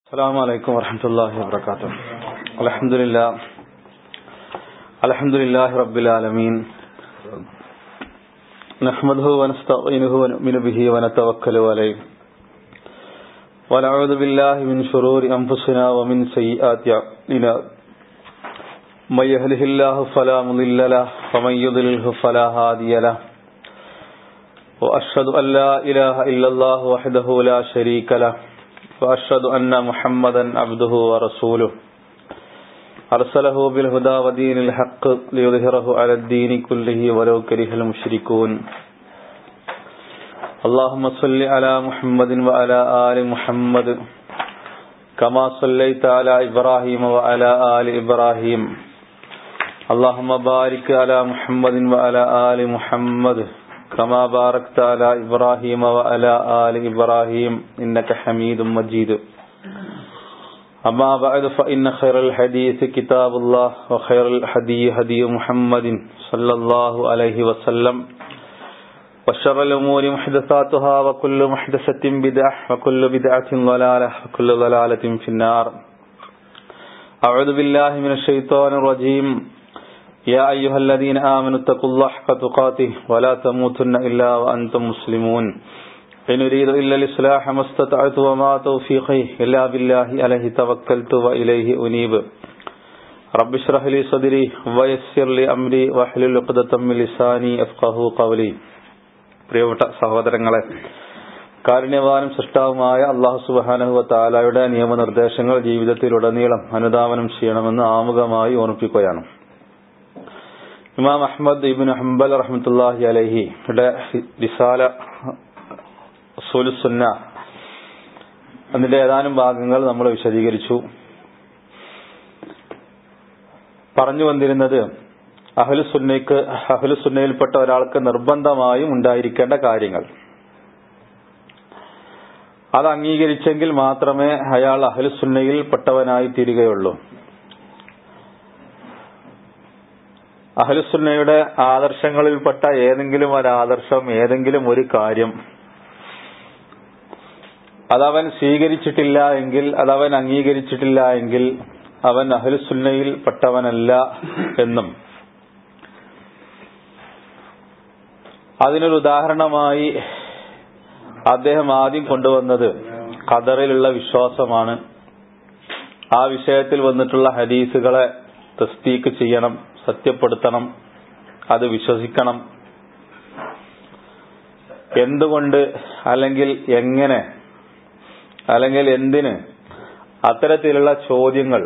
السلام عليكم ورحمة الله وبركاته الحمد لله الحمد لله رب العالمين نحمده ونستعينه ونؤمن به ونتوكل عليه ونعوذ بالله من شرور أنفسنا ومن سيئات أعمالنا من يهده الله فلا مضل له ومن يضلله فلا هادي له وأشهد أن لا إله إلا الله وحده لا شريك له وأشهد أن محمدا عبده ورسوله أرسله بالهدى ودين الحق ليظهره على الدين كله ولو كره المشركون اللهم صل على محمد وعلى آل محمد كما صليت على إبراهيم وعلى آل إبراهيم اللهم بارك على محمد وعلى آل محمد كما باركت على إبراهيم وعلى آل إبراهيم إنك حميد مجيد أما بعد فإن خير الحديث كتاب الله وخير الحدي هدي محمد صلى الله عليه وسلم وشر الأمور محدثاتها وكل محدثة بدعة وكل بدعة ضلالة وكل ضلالة في النار أعوذ بالله من الشيطان الرجيم يا أيها الذين آمنوا اتقوا الله حق تقاته ولا تموتن إلا وأنتم مسلمون إن أريد إلا الإصلاح ما استطعت وما توفيقي إلا بالله عليه توكلت وإليه أنيب رب اشرح لي صدري ويسر لي أمري واحلل عقدة من لساني أفقه قولي പ്രിയപ്പെട്ട സഹോദരങ്ങളെ കാരുണ്യവാനും സൃഷ്ടാവുമായ അള്ളാഹു സുബാനഹുവ താലായുടെ നിയമനിർദ്ദേശങ്ങൾ ജീവിതത്തിലുടനീളം അനുധാവനം ചെയ്യണമെന്ന് ആമുഖമായി ഓർമ്മിപ്പിക്കുകയാണ് ഇമാം അഹമ്മദ് ഇബിൻ ഹംബൽ റഹ്മത്തുല്ലാഹി അലഹി റിസാല സുലുസുന്ന അതിന്റെ ഏതാനും ഭാഗങ്ങൾ നമ്മൾ വിശദീകരിച്ചു പറഞ്ഞു വന്നിരുന്നത് അഹലുസുന്നയ്ക്ക് അഹലുസുന്നയിൽപ്പെട്ട ഒരാൾക്ക് നിർബന്ധമായും ഉണ്ടായിരിക്കേണ്ട കാര്യങ്ങൾ അത് അംഗീകരിച്ചെങ്കിൽ മാത്രമേ അയാൾ അഹലുസുന്നയിൽ പെട്ടവനായി തീരുകയുള്ളൂ അഹലുസുന്നയുടെ ആദർശങ്ങളിൽപ്പെട്ട ഏതെങ്കിലും ഒരു ആദർശം ഏതെങ്കിലും ഒരു കാര്യം അതവൻ സ്വീകരിച്ചിട്ടില്ല എങ്കിൽ അതവൻ അംഗീകരിച്ചിട്ടില്ല എങ്കിൽ അവൻ അഹലുസുന്നയിൽ പെട്ടവനല്ല എന്നും അതിനൊരു ഉദാഹരണമായി അദ്ദേഹം ആദ്യം കൊണ്ടുവന്നത് ഖദറിലുള്ള വിശ്വാസമാണ് ആ വിഷയത്തിൽ വന്നിട്ടുള്ള ഹദീസുകളെ തസ്തീക്ക് ചെയ്യണം സത്യപ്പെടുത്തണം അത് വിശ്വസിക്കണം എന്തുകൊണ്ട് അല്ലെങ്കിൽ എങ്ങനെ അല്ലെങ്കിൽ എന്തിന് അത്തരത്തിലുള്ള ചോദ്യങ്ങൾ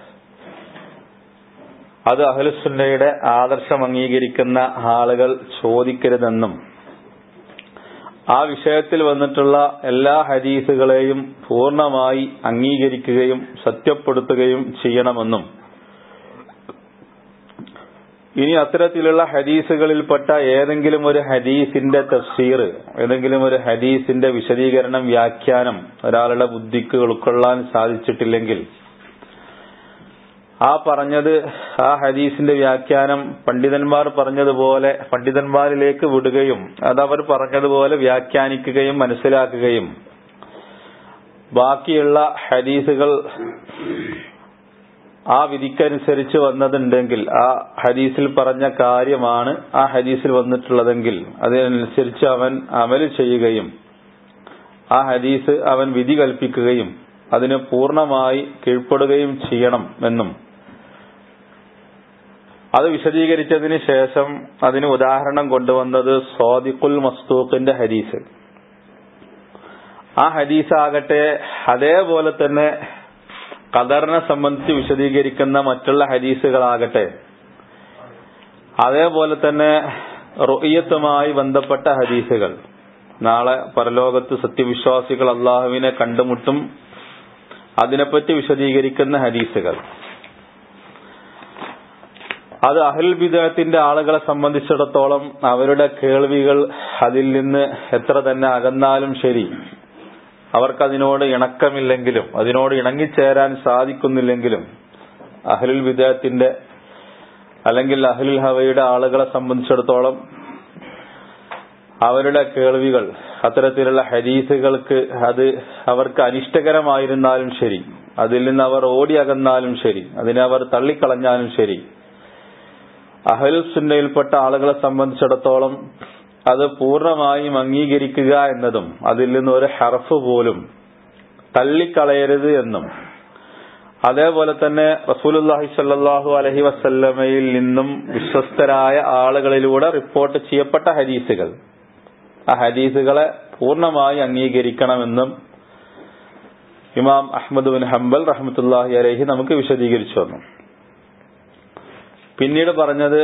അത് അഹലുസുന്നയുടെ ആദർശം അംഗീകരിക്കുന്ന ആളുകൾ ചോദിക്കരുതെന്നും ആ വിഷയത്തിൽ വന്നിട്ടുള്ള എല്ലാ ഹദീസുകളെയും പൂർണ്ണമായി അംഗീകരിക്കുകയും സത്യപ്പെടുത്തുകയും ചെയ്യണമെന്നും ഇനി അത്തരത്തിലുള്ള ഹദീസുകളിൽപ്പെട്ട ഏതെങ്കിലും ഒരു ഹദീസിന്റെ തഫ്സീർ ഏതെങ്കിലും ഒരു ഹദീസിന്റെ വിശദീകരണം വ്യാഖ്യാനം ഒരാളുടെ ബുദ്ധിക്ക് ഉൾക്കൊള്ളാൻ സാധിച്ചിട്ടില്ലെങ്കിൽ ആ പറഞ്ഞത് ആ ഹദീസിന്റെ വ്യാഖ്യാനം പണ്ഡിതന്മാർ പറഞ്ഞതുപോലെ പണ്ഡിതന്മാരിലേക്ക് വിടുകയും അതവർ പറഞ്ഞതുപോലെ വ്യാഖ്യാനിക്കുകയും മനസ്സിലാക്കുകയും ബാക്കിയുള്ള ഹദീസുകൾ ആ വിധിക്കനുസരിച്ച് വന്നതുണ്ടെങ്കിൽ ആ ഹദീസിൽ പറഞ്ഞ കാര്യമാണ് ആ ഹദീസിൽ വന്നിട്ടുള്ളതെങ്കിൽ അതിനനുസരിച്ച് അവൻ അമല് ചെയ്യുകയും ആ ഹദീസ് അവൻ വിധി കൽപ്പിക്കുകയും അതിന് പൂർണ്ണമായി കീഴ്പ്പെടുകയും ചെയ്യണം എന്നും അത് വിശദീകരിച്ചതിന് ശേഷം അതിന് ഉദാഹരണം കൊണ്ടുവന്നത് സ്വാദിഖുൽ മസ്തൂഖിന്റെ ഹദീസ് ആ ഹദീസ് ആകട്ടെ അതേപോലെ തന്നെ ഖദറിനെ സംബന്ധിച്ച് വിശദീകരിക്കുന്ന മറ്റുള്ള ഹദീസുകളാകട്ടെ അതേപോലെ തന്നെ റുയ്യത്തുമായി ബന്ധപ്പെട്ട ഹദീസുകൾ നാളെ പരലോകത്ത് സത്യവിശ്വാസികൾ അള്ളാഹുവിനെ കണ്ടുമുട്ടും അതിനെപ്പറ്റി വിശദീകരിക്കുന്ന ഹദീസുകൾ അത് അഹൽ ബിദത്തിന്റെ ആളുകളെ സംബന്ധിച്ചിടത്തോളം അവരുടെ കേൾവികൾ അതിൽ നിന്ന് എത്ര തന്നെ അകന്നാലും ശരി അവർക്കതിനോട് ഇണക്കമില്ലെങ്കിലും അതിനോട് ഇണങ്ങിച്ചേരാൻ സാധിക്കുന്നില്ലെങ്കിലും അഹലുൽ വിദേഹത്തിന്റെ അല്ലെങ്കിൽ അഹലുൽ ഹവയുടെ ആളുകളെ സംബന്ധിച്ചിടത്തോളം അവരുടെ കേൾവികൾ അത്തരത്തിലുള്ള ഹദീസുകൾക്ക് അത് അവർക്ക് അനിഷ്ടകരമായിരുന്നാലും ശരി അതിൽ നിന്ന് അവർ ഓടി അകന്നാലും ശരി അതിനെ അവർ തള്ളിക്കളഞ്ഞാലും ശരി അഹലുസുന്നയിൽപ്പെട്ട ആളുകളെ സംബന്ധിച്ചിടത്തോളം അത് പൂർണ്ണമായും അംഗീകരിക്കുക എന്നതും അതിൽ നിന്ന് ഒരു ഹർഫ് പോലും തള്ളിക്കളയരുത് എന്നും അതേപോലെ തന്നെ റസൂലുല്ലാഹി സല്ലാഹു അലഹി വസല്ലമയിൽ നിന്നും വിശ്വസ്തരായ ആളുകളിലൂടെ റിപ്പോർട്ട് ചെയ്യപ്പെട്ട ഹദീസുകൾ ആ ഹദീസുകളെ പൂർണ്ണമായി അംഗീകരിക്കണമെന്നും ഇമാം അഹമ്മദ് ബിൻ ഹംബൽ റഹ്മത്തുല്ലാഹി അലഹി നമുക്ക് വിശദീകരിച്ചു വന്നു പിന്നീട് പറഞ്ഞത്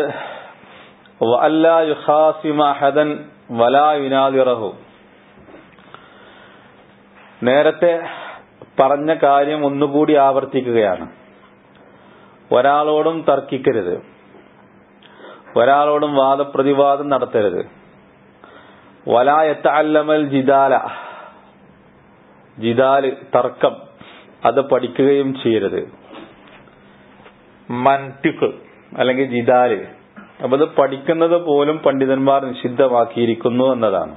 നേരത്തെ പറഞ്ഞ കാര്യം ഒന്നുകൂടി ആവർത്തിക്കുകയാണ് ഒരാളോടും തർക്കിക്കരുത് ഒരാളോടും വാദപ്രതിവാദം നടത്തരുത് വലായത്ത അല്ലമൽ ജിദാല ജിദാല് തർക്കം അത് പഠിക്കുകയും ചെയ്യരുത് മൻറ്റിക്ക് അല്ലെങ്കിൽ ജിദാല് അപ്പൊ അത് പഠിക്കുന്നത് പോലും പണ്ഡിതന്മാർ നിഷിദ്ധമാക്കിയിരിക്കുന്നു എന്നതാണ്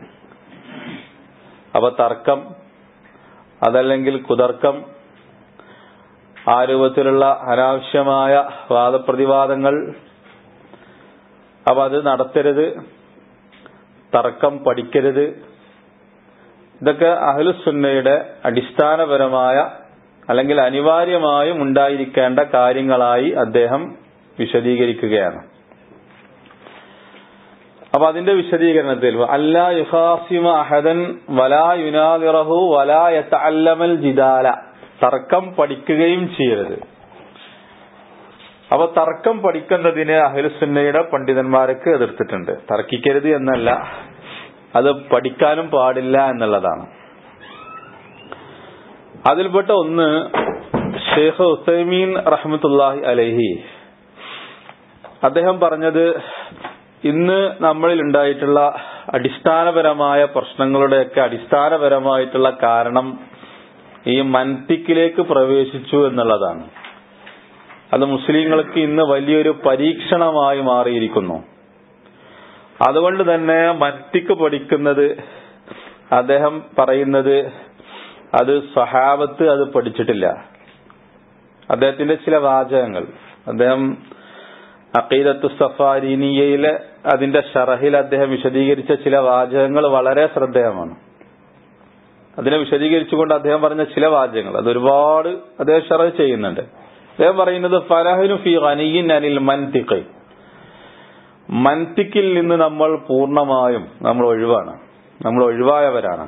അപ്പൊ തർക്കം അതല്ലെങ്കിൽ കുതർക്കം ആ രൂപത്തിലുള്ള അനാവശ്യമായ വാദപ്രതിവാദങ്ങൾ അപ്പൊ അത് നടത്തരുത് തർക്കം പഠിക്കരുത് ഇതൊക്കെ അഹ്ലുസുന്നയുടെ അടിസ്ഥാനപരമായ അല്ലെങ്കിൽ അനിവാര്യമായും ഉണ്ടായിരിക്കേണ്ട കാര്യങ്ങളായി അദ്ദേഹം വിശദീകരിക്കുകയാണ് അപ്പൊ അതിന്റെ വിശദീകരണത്തിൽ അല്ലാ യുഹാസിമ അഹദൻ വലാ യുനാദിറഹു വലാ യതഅല്ലമൽ ജിദാല തർക്കം പഠിക്കുകയും ചെയ്യരുത് അപ്പൊ തർക്കം പഠിക്കുന്നതിന് അഹിൽസുന്നയുടെ പണ്ഡിതന്മാർക്ക് എതിർത്തിട്ടുണ്ട് തർക്കിക്കരുത് എന്നല്ല അത് പഠിക്കാനും പാടില്ല എന്നുള്ളതാണ് അതിൽപ്പെട്ട ഒന്ന് ഷെയ്ഖ് ഹുസൈമീൻ റഹ്മത്തുല്ലാഹി അലഹി അദ്ദേഹം പറഞ്ഞത് ഇന്ന് നമ്മളിൽ ഉണ്ടായിട്ടുള്ള അടിസ്ഥാനപരമായ പ്രശ്നങ്ങളുടെയൊക്കെ അടിസ്ഥാനപരമായിട്ടുള്ള കാരണം ഈ മൻതിക്കിലേക്ക് പ്രവേശിച്ചു എന്നുള്ളതാണ് അത് മുസ്ലിങ്ങൾക്ക് ഇന്ന് വലിയൊരു പരീക്ഷണമായി മാറിയിരിക്കുന്നു അതുകൊണ്ട് തന്നെ മൻതിക്ക് പഠിക്കുന്നത് അദ്ദേഹം പറയുന്നത് അത് സഹാബത്ത് അത് പഠിച്ചിട്ടില്ല അദ്ദേഹത്തിന്റെ ചില വാചകങ്ങൾ അദ്ദേഹം അഖീദത്തു സഫാരിനിയയിലെ അതിന്റെ ഷറഹിൽ അദ്ദേഹം വിശദീകരിച്ച ചില വാചകങ്ങൾ വളരെ ശ്രദ്ധേയമാണ് അതിനെ വിശദീകരിച്ചുകൊണ്ട് അദ്ദേഹം പറഞ്ഞ ചില വാചകങ്ങൾ അത് ഒരുപാട് അദ്ദേഹം ഷറഹ് ചെയ്യുന്നുണ്ട് അദ്ദേഹം പറയുന്നത് ഫലഹനു ഫി ഖനിയിൻ അനിൽ മൻതിഖ് മൻതിക്കിൽ നിന്ന് നമ്മൾ പൂർണ്ണമായും നമ്മൾ ഒഴിവാണ് നമ്മൾ ഒഴിവായവരാണ്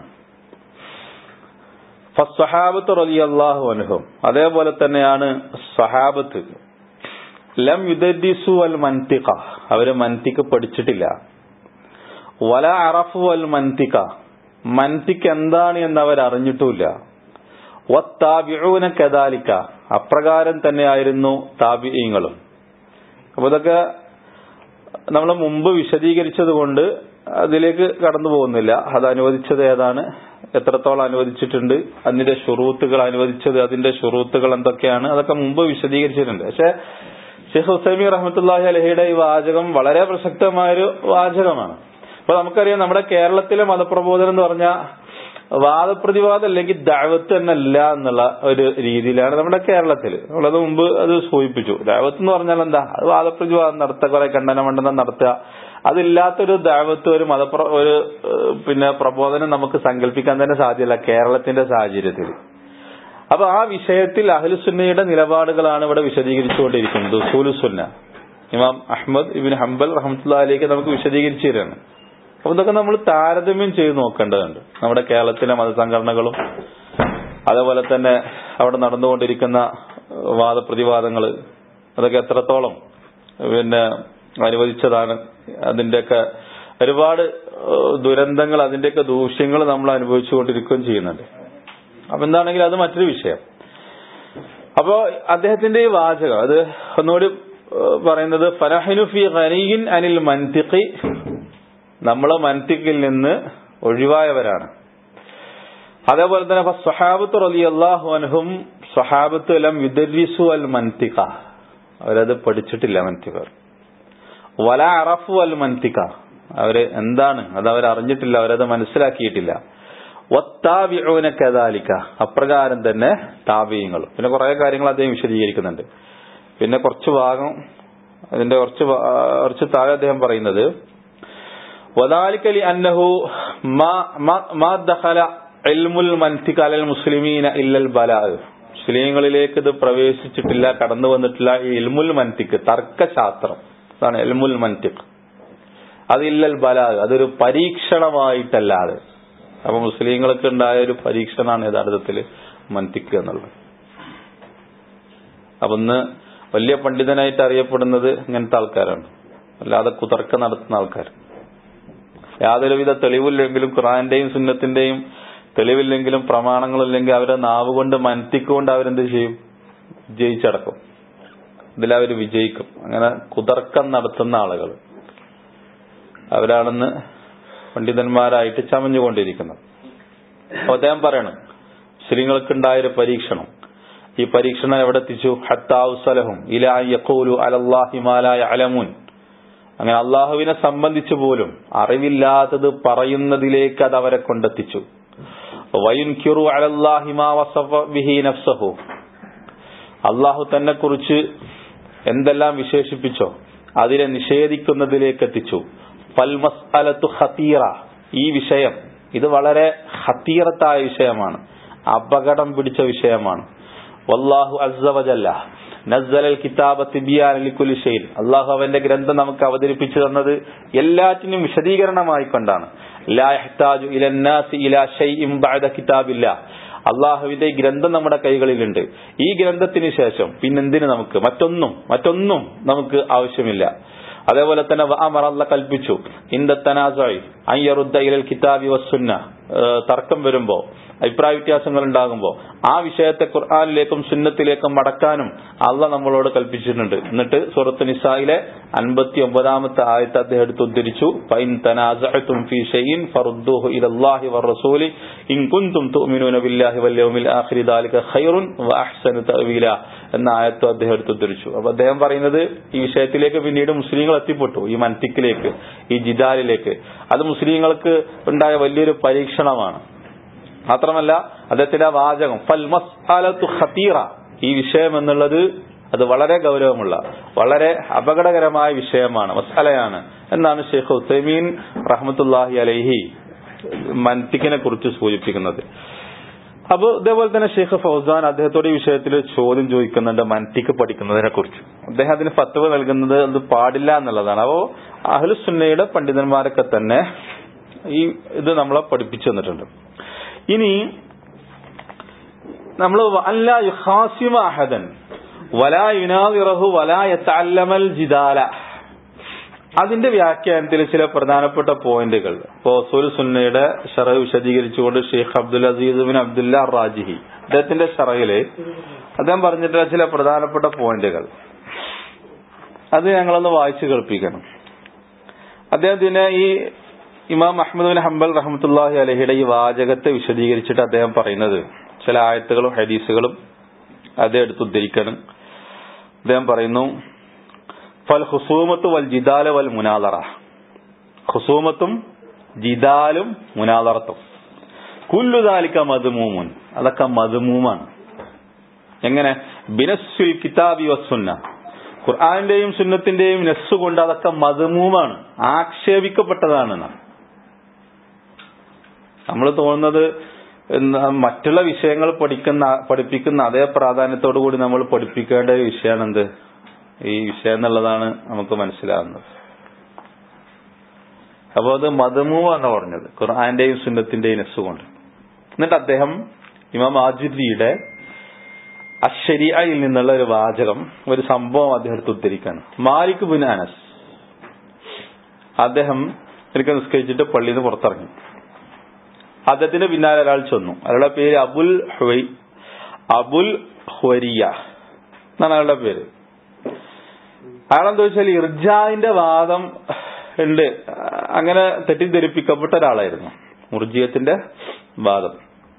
ഫസ്വഹാബത്ത് റലിയല്ലാഹു അനുഭവം അതേപോലെ തന്നെയാണ് സ്വഹാബത്ത് ലം യുദരിസു അൽ മൻതിക അവര് മൻതിക്ക് പഠിച്ചിട്ടില്ല വല അറഫു അൽ മൻതിക മൻതിക്ക് എന്താണ് എന്ന് അവർ അറിഞ്ഞിട്ടുമില്ല വത്താബിഊന കദാലിക്ക അപ്രകാരം തന്നെയായിരുന്നു താബിയങ്ങളും അപ്പൊ ഇതൊക്കെ നമ്മൾ മുമ്പ് വിശദീകരിച്ചത് കൊണ്ട് അതിലേക്ക് കടന്നു പോകുന്നില്ല അത് അനുവദിച്ചത് ഏതാണ് എത്രത്തോളം അനുവദിച്ചിട്ടുണ്ട് അതിന്റെ ഷുറൂത്തുകൾ അനുവദിച്ചത് അതിന്റെ ഷുറൂത്തുകൾ എന്തൊക്കെയാണ് അതൊക്കെ മുമ്പ് വിശദീകരിച്ചിട്ടുണ്ട് പക്ഷെ ഷെയ്ഖ് ഹുസൈമി റഹ്മത്തുല്ലാഹി അലഹിയുടെ ഈ വാചകം വളരെ പ്രസക്തമായൊരു വാചകമാണ് അപ്പൊ നമുക്കറിയാം നമ്മുടെ കേരളത്തിലെ മതപ്രബോധനം എന്ന് പറഞ്ഞാൽ വാദപ്രതിവാദം അല്ലെങ്കിൽ ദാവത്ത് എന്നല്ല എന്നുള്ള ഒരു രീതിയിലാണ് നമ്മുടെ കേരളത്തിൽ നമ്മളത് മുമ്പ് അത് സൂചിപ്പിച്ചു ദാവത്ത് എന്ന് പറഞ്ഞാൽ എന്താ അത് വാദപ്രതിവാദം നടത്തുക കുറെ ഖണ്ഡനമണ്ഡനം നടത്തുക അതില്ലാത്തൊരു ദാവത്ത് ഒരു മതപ്ര ഒരു പിന്നെ പ്രബോധനം നമുക്ക് സങ്കല്പിക്കാൻ തന്നെ സാധ്യമല്ല കേരളത്തിന്റെ സാഹചര്യത്തിൽ അപ്പൊ ആ വിഷയത്തിൽ അഹ്ലുസുന്നയുടെ നിലപാടുകളാണ് ഇവിടെ വിശദീകരിച്ചുകൊണ്ടിരിക്കുന്നത് ഉസൂലുസുന്ന ഇമാം അഹമ്മദ് ഇബിൻ ഹംബൽ റഹമത്തുള്ള അലിക്ക് നമുക്ക് വിശദീകരിച്ചു തരാണ് അപ്പൊ ഇതൊക്കെ നമ്മൾ താരതമ്യം ചെയ്ത് നോക്കേണ്ടതുണ്ട് നമ്മുടെ കേരളത്തിലെ മതസംഘടനകളും അതേപോലെ തന്നെ അവിടെ നടന്നുകൊണ്ടിരിക്കുന്ന വാദപ്രതിവാദങ്ങൾ അതൊക്കെ എത്രത്തോളം പിന്നെ അനുവദിച്ചതാണ് അതിന്റെയൊക്കെ ഒരുപാട് ദുരന്തങ്ങൾ അതിന്റെയൊക്കെ ദൂഷ്യങ്ങൾ നമ്മൾ അനുഭവിച്ചുകൊണ്ടിരിക്കുകയും ചെയ്യുന്നുണ്ട് അപ്പൊ എന്താണെങ്കിൽ അത് മറ്റൊരു വിഷയം അപ്പോ അദ്ദേഹത്തിന്റെ ഈ വാചകം അത് ഒന്നുകൂടി പറയുന്നത് ഫലഹിനു ഫി ഖനീൻ അനിൽ മൻതിഖി നമ്മൾ മൻതിക്കിൽ നിന്ന് ഒഴിവായവരാണ് അതേപോലെ തന്നെ സ്വഹാബത്ത് റലി അള്ളാഹു അൻഹും സ്വഹാബത്ത് ലം യുദരിസു അൽ മൻതിക അവരത് പഠിച്ചിട്ടില്ല മൻതിക വല അറഫു അൽ മൻതിക അവര് എന്താണ് അത് അവർ അറിഞ്ഞിട്ടില്ല അവരത് മനസ്സിലാക്കിയിട്ടില്ല ഒത്താവിഊന കദാലിക്ക അപ്രകാരം തന്നെ താപീയങ്ങളും പിന്നെ കുറെ കാര്യങ്ങൾ അദ്ദേഹം വിശദീകരിക്കുന്നുണ്ട് പിന്നെ കുറച്ച് ഭാഗം അതിന്റെ കുറച്ച് ഭാ- കുറച്ച് താഴെ അദ്ദേഹം പറയുന്നത് വദാലിക്കലി അന്നഹു മാ- മാ- മാ ദഖല ഇൽമുൽ മൻതിഖ് അലൽ മുസ്ലിമീന ഇല്ലൽ ബലാ മുസ്ലിങ്ങളിലേക്ക് ഇത് പ്രവേശിച്ചിട്ടില്ല കടന്നു വന്നിട്ടില്ല ഈ ഇൽമുൽ മൻതിഖ് തർക്കശാസ്ത്രം അതാണ് ഇൽമുൽ മൻതിഖ് അത് ഇല്ലൽ ബലാ അതൊരു പരീക്ഷണമായിട്ടല്ലാതെ അപ്പൊ മുസ്ലിങ്ങൾക്ക് ഉണ്ടായ ഒരു പരീക്ഷണമാണ് യഥാർത്ഥത്തിൽ മൻതിക്ക് എന്നുള്ളത് അപ്പൊ ഇന്ന് വലിയ പണ്ഡിതനായിട്ട് അറിയപ്പെടുന്നത് ഇങ്ങനത്തെ ആൾക്കാരാണ് അല്ലാതെ കുതർക്ക നടത്തുന്ന ആൾക്കാർ യാതൊരുവിധ തെളിവില്ലെങ്കിലും ഖുറാന്റെയും സുന്നത്തിന്റെയും തെളിവില്ലെങ്കിലും പ്രമാണങ്ങളില്ലെങ്കിൽ അവരെ നാവ് കൊണ്ട് മനത്തിക്കൊണ്ട് അവരെന്ത് ചെയ്യും വിജയിച്ചടക്കും ഇതിലവർ വിജയിക്കും അങ്ങനെ കുതർക്കം നടത്തുന്ന ആളുകൾ അവരാണെന്ന് പണ്ഡിതന്മാരായിട്ട് ചമഞ്ഞുകൊണ്ടിരിക്കുന്നത് അപ്പൊ അദ്ദേഹം പറയണം മുസ്ലിങ്ങൾക്കുണ്ടായ ഒരു പരീക്ഷണം ഈ പരീക്ഷണം എവിടെ എത്തിച്ചു ഹത്താവുസലഹും ഇലാ യഖൂലു അലല്ലാഹി മാലായ അലമുൻ അങ്ങനെ അള്ളാഹുവിനെ സംബന്ധിച്ച് പോലും അറിവില്ലാത്തത് പറയുന്നതിലേക്ക് അത് അവരെ കൊണ്ടെത്തിച്ചു വയുൻകിറു അലല്ലാഹി മാ വസഫ ബിഹി നഫ്സഹു അള്ളാഹു തന്നെ കുറിച്ച് എന്തെല്ലാം വിശേഷിപ്പിച്ചോ അതിനെ നിഷേധിക്കുന്നതിലേക്ക് എത്തിച്ചു ഫൽമസ് അലത്തു ഹത്തീറ ഈ വിഷയം ഇത് വളരെ ഹത്തീറത്തായ വിഷയമാണ് അപകടം പിടിച്ച വിഷയമാണ് വല്ലാഹു അസ്സവജല്ല നസ്സലൽ കിതാബ തിബിയാൻ ലിക്കുലി ഷെയ്ൻ അള്ളാഹു അവന്റെ ഗ്രന്ഥം നമുക്ക് അവതരിപ്പിച്ചു തന്നത് എല്ലാറ്റിനും വിശദീകരണമായി കൊണ്ടാണ് ലാ യഹ്താജു ഇലന്നാസി ഇലാ ഷൈഇൻ ബഅദ കിതാബില്ല അള്ളാഹുവിന്റെ ഈ ഗ്രന്ഥം നമ്മുടെ കൈകളിലുണ്ട് ഈ ഗ്രന്ഥത്തിന് ശേഷം പിന്നെന്തിന് നമുക്ക് മറ്റൊന്നും മറ്റൊന്നും നമുക്ക് ആവശ്യമില്ല അതേപോലെ തന്നെ അമർ അല്ല കൽപ്പിച്ചു ഇന്ദ തനാസായി അയ്യറുദ്ദ ഇലൽ കിതാബി വസുന്ന ഏഹ് തർക്കം വരുമ്പോ അഭിപ്രായ വ്യത്യാസങ്ങൾ ഉണ്ടാകുമ്പോൾ ആ വിഷയത്തെ ഖുർആാനിലേക്കും സുന്നത്തിലേക്കും മടക്കാനും അള്ള നമ്മളോട് കൽപ്പിച്ചിട്ടുണ്ട് എന്നിട്ട് സൂറത്ത് നിസായിലെ അൻപത്തി ഒമ്പതാമത്തെ ആയത്ത് അദ്ദേഹം എടുത്ത് ഉദ്ധരിച്ചു ഫൈൻ തനാസഅതും ഫീ ഷൈഇൻ ഫറുദ്ദൂഹു ഇലല്ലാഹി വറസൂലി ഇൻ കുൻതും തുഅ്മിനൂന ബില്ലാഹി വൽ യൗമിൽ ആഖിരി ദാലിക ഖൈറുൻ വ അഹ്സനു തഅവീല എന്ന ആയത്ത് അദ്ദേഹം എടുത്ത് ഉദ്ധരിച്ചു അപ്പൊ അദ്ദേഹം പറയുന്നത് ഈ വിഷയത്തിലേക്ക് പിന്നീട് മുസ്ലിങ്ങൾ എത്തിപ്പെട്ടു ഈ മൻതിക്കിലേക്ക് ഈ ജിദാലിലേക്ക് അത് മുസ്ലിങ്ങൾക്ക് ഉണ്ടായ വലിയൊരു പരീക്ഷണമാണ് മാത്രമല്ല അദ്ദേഹത്തിന്റെ ആ വാചകം ഫൽ മസ്അലത്തു ഖതീറ ഈ വിഷയം എന്നുള്ളത് അത് വളരെ ഗൗരവമുള്ള വളരെ അപകടകരമായ വിഷയമാണ് മസാലയാണ് എന്നാണ് ഷെയ്ഖ് ഉസൈമീൻ റഹ്മത്തുല്ലാഹി അലൈഹി മൻതിക്കിനെ കുറിച്ച് സൂചിപ്പിക്കുന്നത് അപ്പൊ ഇതേപോലെ തന്നെ ഷെയ്ഖ് ഫൗസാൻ അദ്ദേഹത്തോട് ഈ വിഷയത്തിൽ ചോദ്യം ചോദിക്കുന്നുണ്ട് മൻതിക്ക് പഠിക്കുന്നതിനെ കുറിച്ച് അദ്ദേഹം അതിന് ഫത്വ നൽകുന്നത് അത് പാടില്ല എന്നുള്ളതാണ് അപ്പോ അഹ്ലുസുന്നയുടെ പണ്ഡിതന്മാരൊക്കെ തന്നെ ഈ ഇത് നമ്മളെ പഠിപ്പിച്ചു തന്നിട്ടുണ്ട് ഇനി നമ്മൾ അല്ല യുഹാസിമ അഹദൻ വലാ യുനാദിറഹു വലാ യതഅല്ലമൽ ജിദാല അതിന്റെ വ്യാഖ്യാനത്തിൽ ചില പ്രധാനപ്പെട്ട പോയിന്റുകൾ ഇപ്പോ സുൽ സുന്നയുടെ ഷറ വിശദീകരിച്ചുകൊണ്ട് ഷെയ്ഖ് Abdul Aziz bin Abdullah Rajihi അദ്ദേഹത്തിന്റെ ഷറയില് അദ്ദേഹം പറഞ്ഞിട്ടുള്ള ചില പ്രധാനപ്പെട്ട പോയിന്റുകൾ അത് ഞങ്ങളൊന്ന് വായിച്ചു കേൾപ്പിക്കണം അദ്ദേഹത്തിന് ഈ ഇമാം അഹമ്മദ് ബിൻ ഹംബൽ റഹമത്തുല്ലാഹി അലഹിയുടെ ഈ വാചകത്തെ വിശദീകരിച്ചിട്ട് അദ്ദേഹം പറയുന്നത് ചില ആയത്തുകളും ഹദീസുകളും അദ്ദേഹം എടുത്ത് ഉദ്ധരിക്കണം അദ്ദേഹം പറയുന്നു ഫൽ ഹുസൂമത്ത് വൽ ജിദാല വൽ മുനാലറ ഹുസൂമത്തും ജിദാലും മുനാലറത്തും കുല്ലുദാലിക്ക മധുമൂമുൻ അതൊക്കെ മധുമൂമാണ് എങ്ങനെ ബിനസ്സുൽ കിതാബി വസുന്ന ഖുർആാനിന്റെയും സുന്നത്തിന്റെയും നെസ് കൊണ്ട് അതൊക്കെ മധുമൂമാണ് ആക്ഷേപിക്കപ്പെട്ടതാണ് നമ്മൾ തോന്നുന്നത് മറ്റുള്ള വിഷയങ്ങൾ പഠിക്കുന്ന പഠിപ്പിക്കുന്ന അതേ പ്രാധാന്യത്തോടു കൂടി നമ്മൾ പഠിപ്പിക്കേണ്ട ഒരു വിഷയമാണ് എന്ത് ഈ വിഷയം എന്നുള്ളതാണ് നമുക്ക് മനസ്സിലാകുന്നത് അപ്പോൾ അത് മതമു എന്ന് പറഞ്ഞത് ഖുർആാന്റെയും സുന്നത്തിന്റെയും നെസ് കൊണ്ട് എന്നിട്ട് അദ്ദേഹം ഇമാം ആജുദ്ദിയുടെ അഷരിയയിൽ നിന്നുള്ള ഒരു വാചകം ഒരു സംഭവം അദ്ദേഹത്തെ ഉദ്ധരിക്കാണ് മാലിക് ബിൻ അനസ് അദ്ദേഹം എനിക്ക് നിസ്കരിച്ചിട്ട് പള്ളിയിൽ നിന്ന് പുറത്തിറങ്ങി അദ്ദേഹത്തിന്റെ പിന്നാലെ ഒരാൾ ചെന്നു അയാളുടെ പേര് അബുൽ ഹുവൈ അബുൽ ഹുവരിയ എന്നാണ് അയാളുടെ പേര് അയാളെന്താ വെച്ചാൽ ഇർജാവിന്റെ വാദം ഉണ്ട് അങ്ങനെ തെറ്റിദ്ധരിപ്പിക്കപ്പെട്ട ഒരാളായിരുന്നു മുർജിയത്തിന്റെ വാദം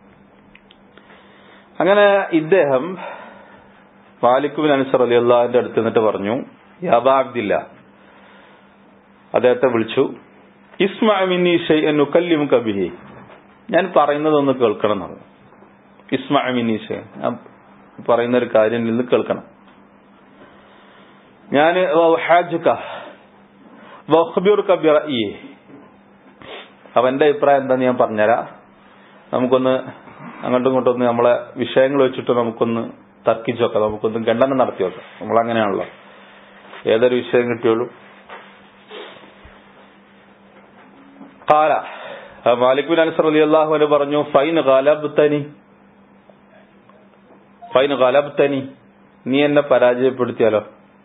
അങ്ങനെ ഇദ്ദേഹം മാലിക്കുബിൻ അൻസർ അലി അള്ളാഹിന്റെ അടുത്ത് നിന്നിട്ട് പറഞ്ഞു യാബാബ്ദില്ല അദ്ദേഹത്തെ വിളിച്ചു ഇസ്മാമിനി നുക്കല്ലിം കബിഹി ഞാൻ പറയുന്നതൊന്ന് കേൾക്കണം എന്നാണ് ഇസ്മാമിനി ഞാൻ പറയുന്ന ഒരു കാര്യം നിന്ന് കേൾക്കണം ഞാൻ അവന്റെ അഭിപ്രായം എന്താന്ന് ഞാൻ പറഞ്ഞുതരാം നമുക്കൊന്ന് അങ്ങോട്ടും ഇങ്ങോട്ടും ഒന്ന് നമ്മളെ വിഷയങ്ങൾ വെച്ചിട്ട് നമുക്കൊന്ന് തർക്കിച്ചു നോക്കാം നമുക്കൊന്ന് ഖണ്ഡനം നടത്തി നോക്കാം നമ്മളങ്ങനെയാണല്ലോ ഏതൊരു വിഷയം കിട്ടിയോളൂ കാല മാലിക് ബിൻ അനസർ അലി അള്ളാഹു പറഞ്ഞു ഫൈൻ ഗാലബ്തനി ഫൈൻ ഗാലബ്തനി നീ എന്നെ പരാജയപ്പെടുത്തിയാലോ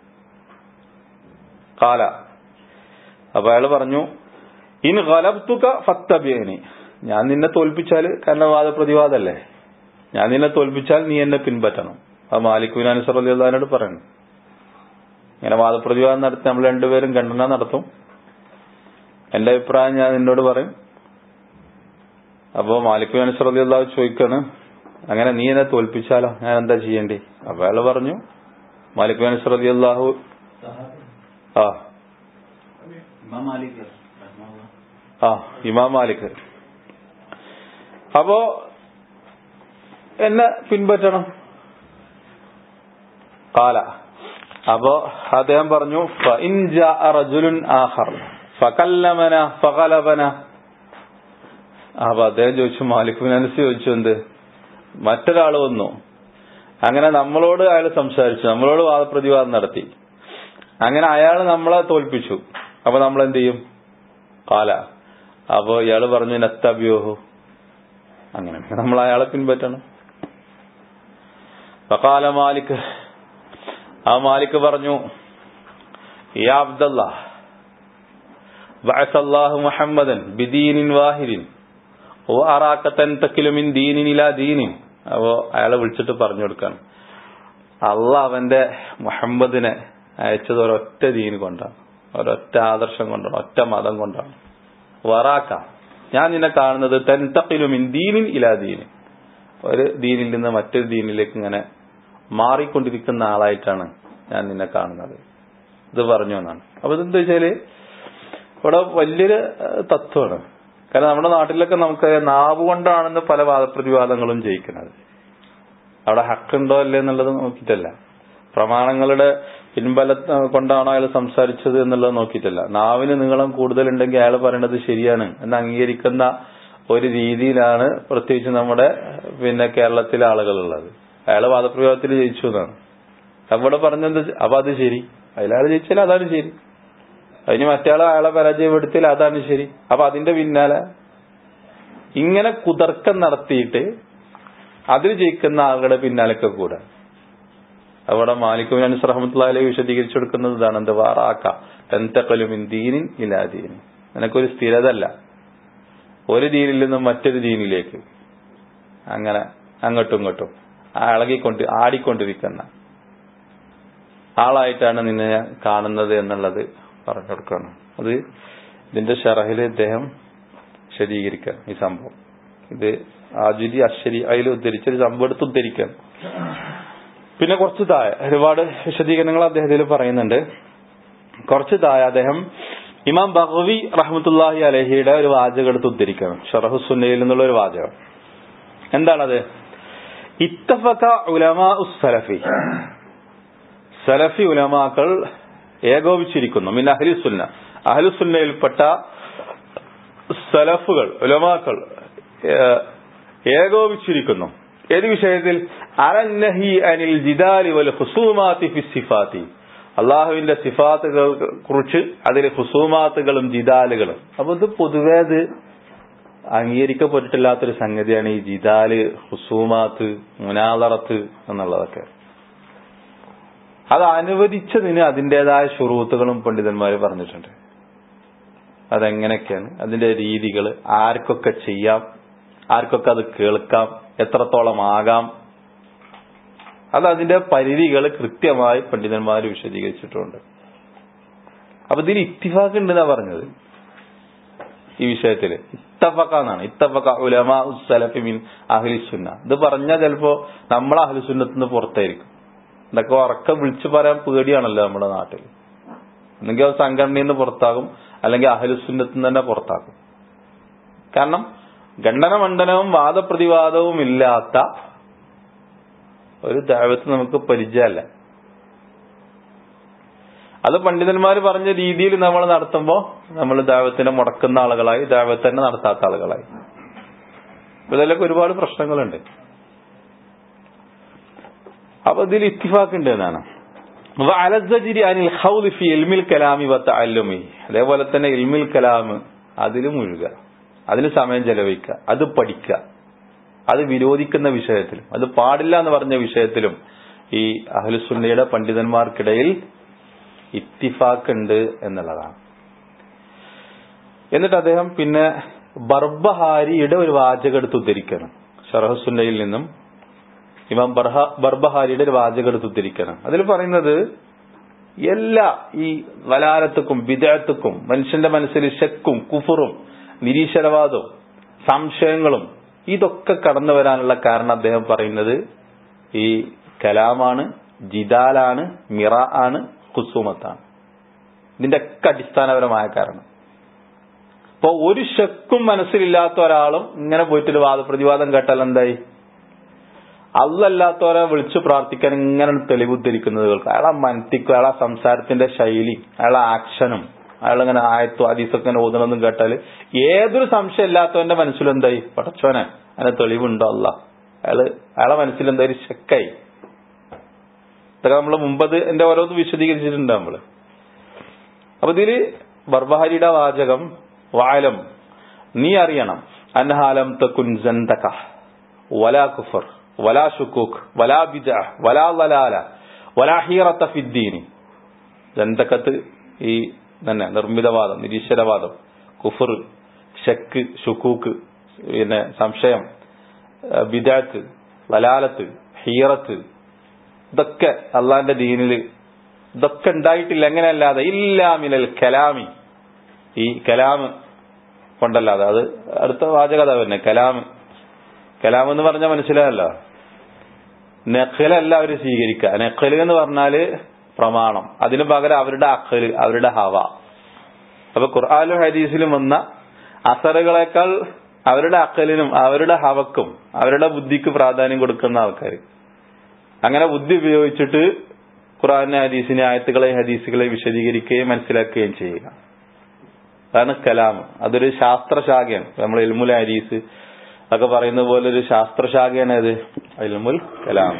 കാല അപ്പൊ അയാൾ പറഞ്ഞു ഇൻ ഗലബ്തുക ഫത്തബിയനി ഞാൻ നിന്നെ തോൽപ്പിച്ചാൽ കാരണം വാദപ്രതിവാദല്ലേ ഞാൻ നിന്നെ തോൽപ്പിച്ചാൽ നീ എന്നെ പിൻപറ്റണം അത് മാലിക് ബിൻ അനസർ അലി അള്ളഹാനോട് പറയണം ഇങ്ങനെ വാദപ്രതിവാദം നടത്തി നമ്മൾ രണ്ടുപേരും ഖണ്ഡന നടത്തും എന്റെ അഭിപ്രായം ഞാൻ നിന്നോട് പറയും അപ്പോ മാലിക് ബിൻ അനസർ അലി അള്ളാഹു ചോദിക്കാണ് അങ്ങനെ നീ എന്നെ തോൽപ്പിച്ചാലോ ഞാൻ എന്താ ചെയ്യേണ്ടി അപ്പൊ അയാൾ പറഞ്ഞു മാലിക് ബിൻ അനസർ അലി അള്ളാഹു ആ ആ ഇമാം മാലിക് അപ്പോ എന്നെ പിൻപറ്റണം കാല അപ്പോ അദ്ദേഹം പറഞ്ഞു റജുലുൻ ആഹർ ഫകല്ലമന ഫകലബന അപ്പൊ അദ്ദേഹം ചോദിച്ചു മാലിക് ഫിനാൻസ് ചോദിച്ചു എന്ത് മറ്റൊരാൾ വന്നു അങ്ങനെ നമ്മളോട് അയാൾ സംസാരിച്ചു നമ്മളോട് വാദപ്രതിവാദം നടത്തി അങ്ങനെ അയാൾ നമ്മളെ തോൽപ്പിച്ചു അപ്പൊ നമ്മൾ എന്ത് ചെയ്യും കാല അപ്പോ ഇയാള് പറഞ്ഞു നത്തബ്യോഹു അങ്ങനെ നമ്മൾ അയാളെ പിൻപറ്റണം ഫകാല മാലിക് ആ മാലിക് പറഞ്ഞു യാ അബ്ദല്ലാ بعث الله محمدا بدين واحد وأراك تنتقل من دين إلى دين അപ്പോ അയാളെ വിളിച്ചിട്ട് പറഞ്ഞു കൊടുക്കാണ് അള്ള അവന്റെ മുഹമ്മദിനെ അയച്ചത് ഒരൊറ്റ ദീന് കൊണ്ടാണ് ഒരൊറ്റ ആദർശം കൊണ്ടാണ് ഒറ്റ മതം കൊണ്ടാണ് വറാക്ക ഞാൻ നിന്നെ കാണുന്നത് തെൻതക്കിലുമിൻ ദീനിൻ ഇലാ ദീന് ഒരു ദീനിൽ നിന്ന് മറ്റൊരു ദീനിലേക്ക് ഇങ്ങനെ മാറിക്കൊണ്ടിരിക്കുന്ന ആളായിട്ടാണ് ഞാൻ നിന്നെ കാണുന്നത് ഇത് പറഞ്ഞു എന്നാണ് അപ്പൊ ഇതെന്താ വെച്ചാല് ഇവിടെ വലിയൊരു തത്വമാണ് കാരണം നമ്മുടെ നാട്ടിലൊക്കെ നമുക്ക് നാവ് കൊണ്ടാണെന്ന് പല വാദപ്രതിവാദങ്ങളും ജയിക്കുന്നത് അവിടെ ഹക്കുണ്ടോ അല്ലേ എന്നുള്ളത് നോക്കിയിട്ടല്ല പ്രമാണങ്ങളുടെ പിൻബല കൊണ്ടാണോ അയാൾ സംസാരിച്ചത് എന്നുള്ളത് നോക്കിയിട്ടല്ല നാവിന് നീളം കൂടുതലുണ്ടെങ്കിൽ അയാൾ പറയേണ്ടത് ശരിയാണ് എന്ന് അംഗീകരിക്കുന്ന ഒരു രീതിയിലാണ് പ്രത്യേകിച്ച് നമ്മുടെ പിന്നെ കേരളത്തിലെ ആളുകളുള്ളത് അയാൾ വാദപ്രയോഗത്തിൽ ജയിച്ചു എന്നാണ് അവിടെ പറഞ്ഞത് അപ്പൊ അത് ശരി അതിലയാൾ ജയിച്ചാൽ അതാണ് ശരി അതിന് മറ്റയാളെ അയാളെ പരാജയപ്പെടുത്തിയാൽ അതാണ് ശരി അപ്പൊ അതിന്റെ പിന്നാലെ ഇങ്ങനെ കുതർക്കം നടത്തിയിട്ട് അതിൽ ജയിക്കുന്ന ആളുകളുടെ പിന്നാലൊക്കെ കൂടെ അവിടെ മാലിക് അനസ് റഹമത്തുള്ളി വിശദീകരിച്ചു കൊടുക്കുന്നത് ഇതാണ് എന്ത് വാറാക്ക തെന്തക്കലുമിൻ ദീനിൻ ഇലാദീൻ നിനക്കൊരു സ്ഥിരത അല്ല ഒരു ദീനിൽ നിന്നും മറ്റൊരു ദീനിലേക്ക് അങ്ങനെ അങ്ങോട്ടും ഇങ്ങോട്ടും ഇളകിക്കൊണ്ട് ആടിക്കൊണ്ടിരിക്കുന്ന ആളായിട്ടാണ് നിന്നെ കാണുന്നത് എന്നുള്ളത് പറഞ്ഞു കൊടുക്കണം അത് ഇതിന്റെ ഷറഹിൽ ഇദ്ദേഹം വിശദീകരിക്കാം ഈ സംഭവം ഇത് ആജുലി അശ്വരി അതിൽ ഉദ്ധരിച്ചൊരു സംഭവം എടുത്ത് ഉദ്ധരിക്കാം പിന്നെ കുറച്ച് താഴെ ഒരുപാട് വിശദീകരണങ്ങൾ അദ്ദേഹത്തിൽ പറയുന്നുണ്ട് കുറച്ച് താഴെ അദ്ദേഹം ഇമാം ബഹവി റഹ്മത്തുല്ലാഹി അലഹിയുടെ ഒരു വാചകം എടുത്ത് ഉദ്ധരിക്കണം ഷറഹു സുന്നയിൽ നിന്നുള്ള ഒരു വാചകം എന്താണത് ഇത്തഫക ഉലമാ സലഫി സലഫി ഉലമാക്കൾ ഏകോപിച്ചിരിക്കുന്നു മിൻ അഹ്ലുസുന്ന അഹ്ലുസുന്നയിൽപ്പെട്ട സലഫുകൾ ഉലമാക്കൾ ഏകോപിച്ചിരിക്കുന്നു ഏത് വിഷയത്തിൽ അനന്നഹി അനിൽ ജിദാലി വൽ ഹുസൂമാത്തി ഫി സിഫാത്തി അള്ളാഹുവിന്റെ സിഫാത്തുകൾ കുറിച്ച് അതിലെ ഹുസൂമാത്തുകളും ജിദാലുകളും അപ്പൊ ഇത് പൊതുവേ അത് അംഗീകരിക്കപ്പെട്ടിട്ടില്ലാത്തൊരു സംഗതിയാണ് ഈ ജിദാല് ഹുസൂമാത്ത് മുനാലറത്ത് എന്നുള്ളതൊക്കെ അത് അനുവദിച്ചതിന് അതിന്റേതായ ഷുറൂത്തുകളും പണ്ഡിതന്മാർ പറഞ്ഞിട്ടുണ്ട് അതെങ്ങനെയൊക്കെയാണ് അതിന്റെ രീതികൾ ആർക്കൊക്കെ ചെയ്യാം ആർക്കൊക്കെ അത് കേൾക്കാം എത്രത്തോളം ആകാം അത് അതിന്റെ പരിധികൾ കൃത്യമായി പണ്ഡിതന്മാർ വിശദീകരിച്ചിട്ടുണ്ട് അപ്പൊ ഇതിൽ ഇത്തിഫാക്ക് ഉണ്ടെന്നാ പറഞ്ഞത് ഈ വിഷയത്തില് ഇത്തഫക്ക എന്നാണ് ഇത്തഫക്ക ഉലമാ സലഫി മീൻ അഹ്ലിസുന്ന ഇത് പറഞ്ഞാൽ ചിലപ്പോ നമ്മൾ അഹ്ലിസുന്നത്തിന് പുറത്തായിരിക്കും ഇതൊക്കെ ഉറക്കം വിളിച്ചു പറയാൻ പേടിയാണല്ലോ നമ്മുടെ നാട്ടിൽ ഒന്നെങ്കിൽ അത് സംഘടനയിൽ നിന്ന് പുറത്താകും അല്ലെങ്കിൽ അഹലുസുന്നത്തിൽ നിന്ന് തന്നെ പുറത്താക്കും കാരണം ഖണ്ഡന മണ്ഡനവും വാദപ്രതിവാദവും ഇല്ലാത്ത ഒരു ദൈവത്ത് നമുക്ക് പരിചയമല്ല അത് പണ്ഡിതന്മാർ പറഞ്ഞ രീതിയിൽ നമ്മൾ നടത്തുമ്പോൾ നമ്മൾ ദൈവത്തിനെ മുടക്കുന്ന ആളുകളായി ദൈവത്തെ തന്നെ നടത്താത്ത ആളുകളായി ഇതിലൊക്കെ ഒരുപാട് പ്രശ്നങ്ങളുണ്ട് അപ്പൊ ഇതിൽ ഇത്തിഫാക്കുണ്ട് എന്നാണ് അനിൽ ഹൗദ് ഫി ഇൽമിൽ കലാമി വത്ത അല്ലുമി അതേപോലെ തന്നെ ഇൽമിൽ കലാം അതിൽ മുഴുക അതിൽ സമയം ചെലവഴിക്കുക അത് പഠിക്കുക അത് വിരോധിക്കുന്ന വിഷയത്തിലും അത് പാടില്ല എന്ന് പറഞ്ഞ വിഷയത്തിലും ഈ അഹ്ലുസുന്നയുടെ പണ്ഡിതന്മാർക്കിടയിൽ ഇത്തിഫാക്ക് ഉണ്ട് എന്നുള്ളതാണ് എന്നിട്ട് അദ്ദേഹം പിന്നെ ബർബഹാരിയുടെ ഒരു വാചകം എടുത്ത് ഉദ്ധരിക്കണം ഷറഹസുന്നയിൽ നിന്നും ഇമാം ബർഹ ബർബഹാരിയുടെ ഒരു വാചകം എടുത്ത് ഉദ്ധരിക്കണം അതിൽ പറയുന്നത് എല്ലാ ഈ വലാലത്തുക്കും വിദേഹത്തുക്കും മനുഷ്യന്റെ മനസ്സിൽ ശക്കും കുഫറും നിരീശ്വരവാദവും സംശയങ്ങളും ഇതൊക്കെ കടന്നു വരാനുള്ള കാരണം അദ്ദേഹം പറയുന്നത് ഈ കലാമാണ് ജിദാലാണ് മിറ ആണ് കുസുമത്താണ് ഇതിന്റെ ഒക്കെ അടിസ്ഥാനപരമായ കാരണം അപ്പൊ ഒരു ശക്കും മനസ്സിലില്ലാത്ത ഒരാളും ഇങ്ങനെ പോയിട്ടൊരു വാദപ്രതിവാദം കേട്ടാൽ എന്തായി അല്ലല്ലാത്തവരെ വിളിച്ചു പ്രാർത്ഥിക്കാൻ ഇങ്ങനെ തെളിവുദ്ധരിക്കുന്നത് കേൾക്കും അയാളെ മനത്തിക്കും അയാളെ സംസാരത്തിന്റെ ശൈലി അയാളെ ആക്ഷനും അയാളിങ്ങനെ ആയത്തോ അതീസൊക്കെ ഇങ്ങനെ ഓതണമെന്നും കേട്ടാൽ ഏതൊരു സംശയം ഇല്ലാത്തവന്റെ മനസ്സിലെന്തായി പടച്ചോനെ അതിന് തെളിവുണ്ടോ അല്ല അയാള് അയാളെ മനസ്സിൽ എന്താ ഒരു ശക്കായി ഇതൊക്കെ നമ്മൾ മുമ്പത് എന്റെ ഓരോന്ന് വിശദീകരിച്ചിട്ടുണ്ട് നമ്മള് അപ്പൊ ഇതില് ബർബഹാരിയുടെ വാചകം വാലം നീ അറിയണം അൻഹാലം തക്കുൻ ജന്തക വലാ കുഫർ വലാ ഷുക്കൂഖ് വലാ ബിജ വലാ ലലാല വലാ ഹീറത്ത ഫിദ്ദീനി ജന്തക്കത്ത് ഈ തന്നെ നിർമ്മിതവാദം നിരീശ്വരവാദം കുഫർ ഷക്ക് ഷുക്കൂക്ക് പിന്നെ സംശയം ബിദാത്ത് ലലാലത്ത് ഹീറത്ത് ഇതൊക്കെ അള്ളാന്റെ ദീനില് ഇതൊക്കെ ഉണ്ടായിട്ടില്ല എങ്ങനെയല്ലാതെ ഇല്ലാമിനൽ കലാമി ഈ കലാമ് കൊണ്ടല്ലാതെ അത് അടുത്ത വാചകത തന്നെ കലാമ് കലാം എന്ന് പറഞ്ഞാൽ മനസ്സിലായല്ലോ നെഖലല്ല അവർ സ്വീകരിക്കുക നെഖല് എന്ന് പറഞ്ഞാല് പ്രമാണം അതിനു പകരം അവരുടെ അഖല് അവരുടെ ഹവ അപ്പൊ ഖുർആാനും ഹദീസിലും വന്ന അസറുകളെക്കാൾ അവരുടെ അക്കലിനും അവരുടെ ഹവക്കും അവരുടെ ബുദ്ധിക്ക് പ്രാധാന്യം കൊടുക്കുന്ന ആൾക്കാർ അങ്ങനെ ബുദ്ധി ഉപയോഗിച്ചിട്ട് ഖുറാനെ ഹദീസിനെ ആയത്തുകളെ ഹദീസുകളെ വിശദീകരിക്കുകയും മനസ്സിലാക്കുകയും ചെയ്യുക അതാണ് കലാം അതൊരു ശാസ്ത്രശാഖയാണ് നമ്മൾ ഇൽമുൽ ഹദീസ് ഒക്കെ പറയുന്ന പോലെ ഒരു ശാസ്ത്രശാഖയാണ് അത് ഇൽമുൽ കലാം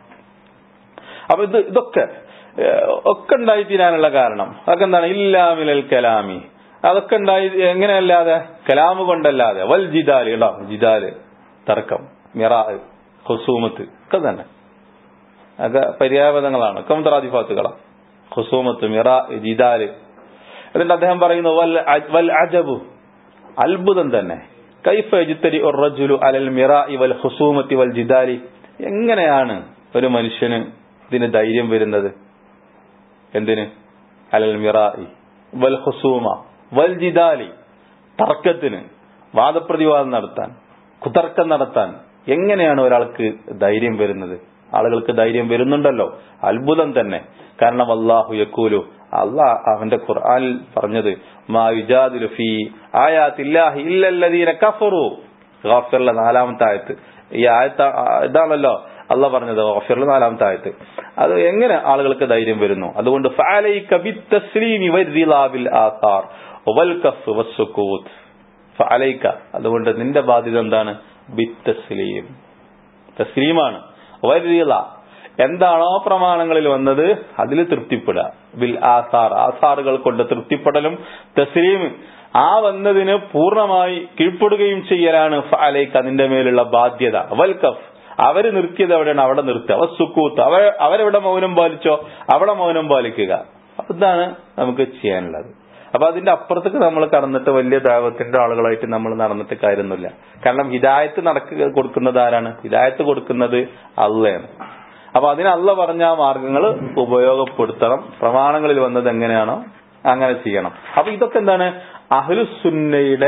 അപ്പൊ ഇത് ഇതൊക്കെ ഒക്കെ ഉണ്ടായി തീരാനുള്ള കാരണം അതൊക്കെ എന്താണ് ഇല്ലാമിലൽ കലാമി അതൊക്കെ ഉണ്ടായി എങ്ങനെയല്ലാതെ കലാമ് കൊണ്ടല്ലാതെ വൽ ജിദാല് കേട്ടോ ജിദാല് തർക്കം മിറ ഹുസൂമത്ത് ഒക്കെ തന്നെ ഒക്കെ പര്യാപദങ്ങളാണ് ഒക്കെ മുത്തറാദിഫാത്തുകളാണ് ഹുസൂമത്ത് മിറ ജിദാല് എന്നിട്ട് അദ്ദേഹം പറയുന്നു വൽ വൽ അജബു അത്ഭുതം തന്നെ കൈഫ യജ്തരി റജുലു അലൽ മിറ വൽ ഹുസൂമത്തി വൽ ജിദാലി എങ്ങനെയാണ് ഒരു മനുഷ്യന് ഇതിന് ധൈര്യം വരുന്നത് എന്തിന് അലൽ മിറായി വൽ ഹുസൂമ വൽ ജിദാലി തർക്കത്തിന് വാദപ്രതിവാദം നടത്താൻ കുതർക്കം നടത്താൻ എങ്ങനെയാണ് ഒരാൾക്ക് ധൈര്യം വരുന്നത് ആളുകൾക്ക് ധൈര്യം വരുന്നുണ്ടല്ലോ അത്ഭുതം തന്നെ കാരണം അള്ളാഹു യക്കൂലു അള്ളാഹ് അവന്റെ ഖുർആനിൽ പറഞ്ഞത് മാ യുജാദിലു ഫീ ആയാത്തില്ലാഹി ഇല്ലല്ലദീന കഫറു ഗാഫിറിലെ നാലാമത്തെ ആയത്ത് ഈ ആയത്ത് ഇതാണല്ലോ അല്ല പറഞ്ഞത് ഗാഫിറിലെ നാലാമത്തെ ആയത്ത് അത് എങ്ങനെ ആളുകൾക്ക് ധൈര്യം വരുന്നു അതുകൊണ്ട് ഫഅലൈക ബിത്തസ്ലീമി വരിലാബിൽ ആസാർ വൽ കഫ് വസ്സുകൂത്ത് ഫഅലൈക അതുകൊണ്ട് നിന്റെ ബാധ്യത എന്താണ് ബിത്തസ്ലീം തസ്ലീമാണ് വരില എന്താണോ പ്രമാണങ്ങളിൽ വന്നത് അതിൽ തൃപ്തിപ്പെടുക ബിൽ ആസാർ ആസാറുകൾ കൊണ്ട് തൃപ്തിപ്പെടലും തസ്ലീം ആ വന്നതിന് പൂർണ്ണമായി കീഴ്പ്പെടുകയും ചെയ്യലാണ് ഫഅലൈക്ക് അതിന്റെ മേലുള്ള ബാധ്യത വൽക്കഫ് അവര് നിർത്തിയത് എവിടെയാണ് അവിടെ നിർത്തുക അവ സുക്കൂത്ത് അവ അവരെവിടെ മൗനം പാലിച്ചോ അവിടെ മൗനം പാലിക്കുക ഇതാണ് നമുക്ക് ചെയ്യാനുള്ളത് അപ്പൊ അതിന്റെ അപ്പുറത്തേക്ക് നമ്മൾ കടന്നിട്ട് വലിയ ദൈവത്തിന്റെ ആളുകളായിട്ട് നമ്മൾ നടന്നിട്ട് കാര്യമൊന്നുമില്ല കാരണം ഹിദായത്ത് നടക്കുക കൊടുക്കുന്നത് ആരാണ് ഹിദായത്ത് കൊടുക്കുന്നത് അള്ളയാണ് അപ്പൊ അതിന് അള്ള പറഞ്ഞ ആ മാർഗങ്ങൾ ഉപയോഗപ്പെടുത്തണം പ്രമാണങ്ങളിൽ വന്നത് എങ്ങനെയാണോ അങ്ങനെ ചെയ്യണം അപ്പൊ ഇതൊക്കെ എന്താണ് അഹ്ലുസുന്നയുടെ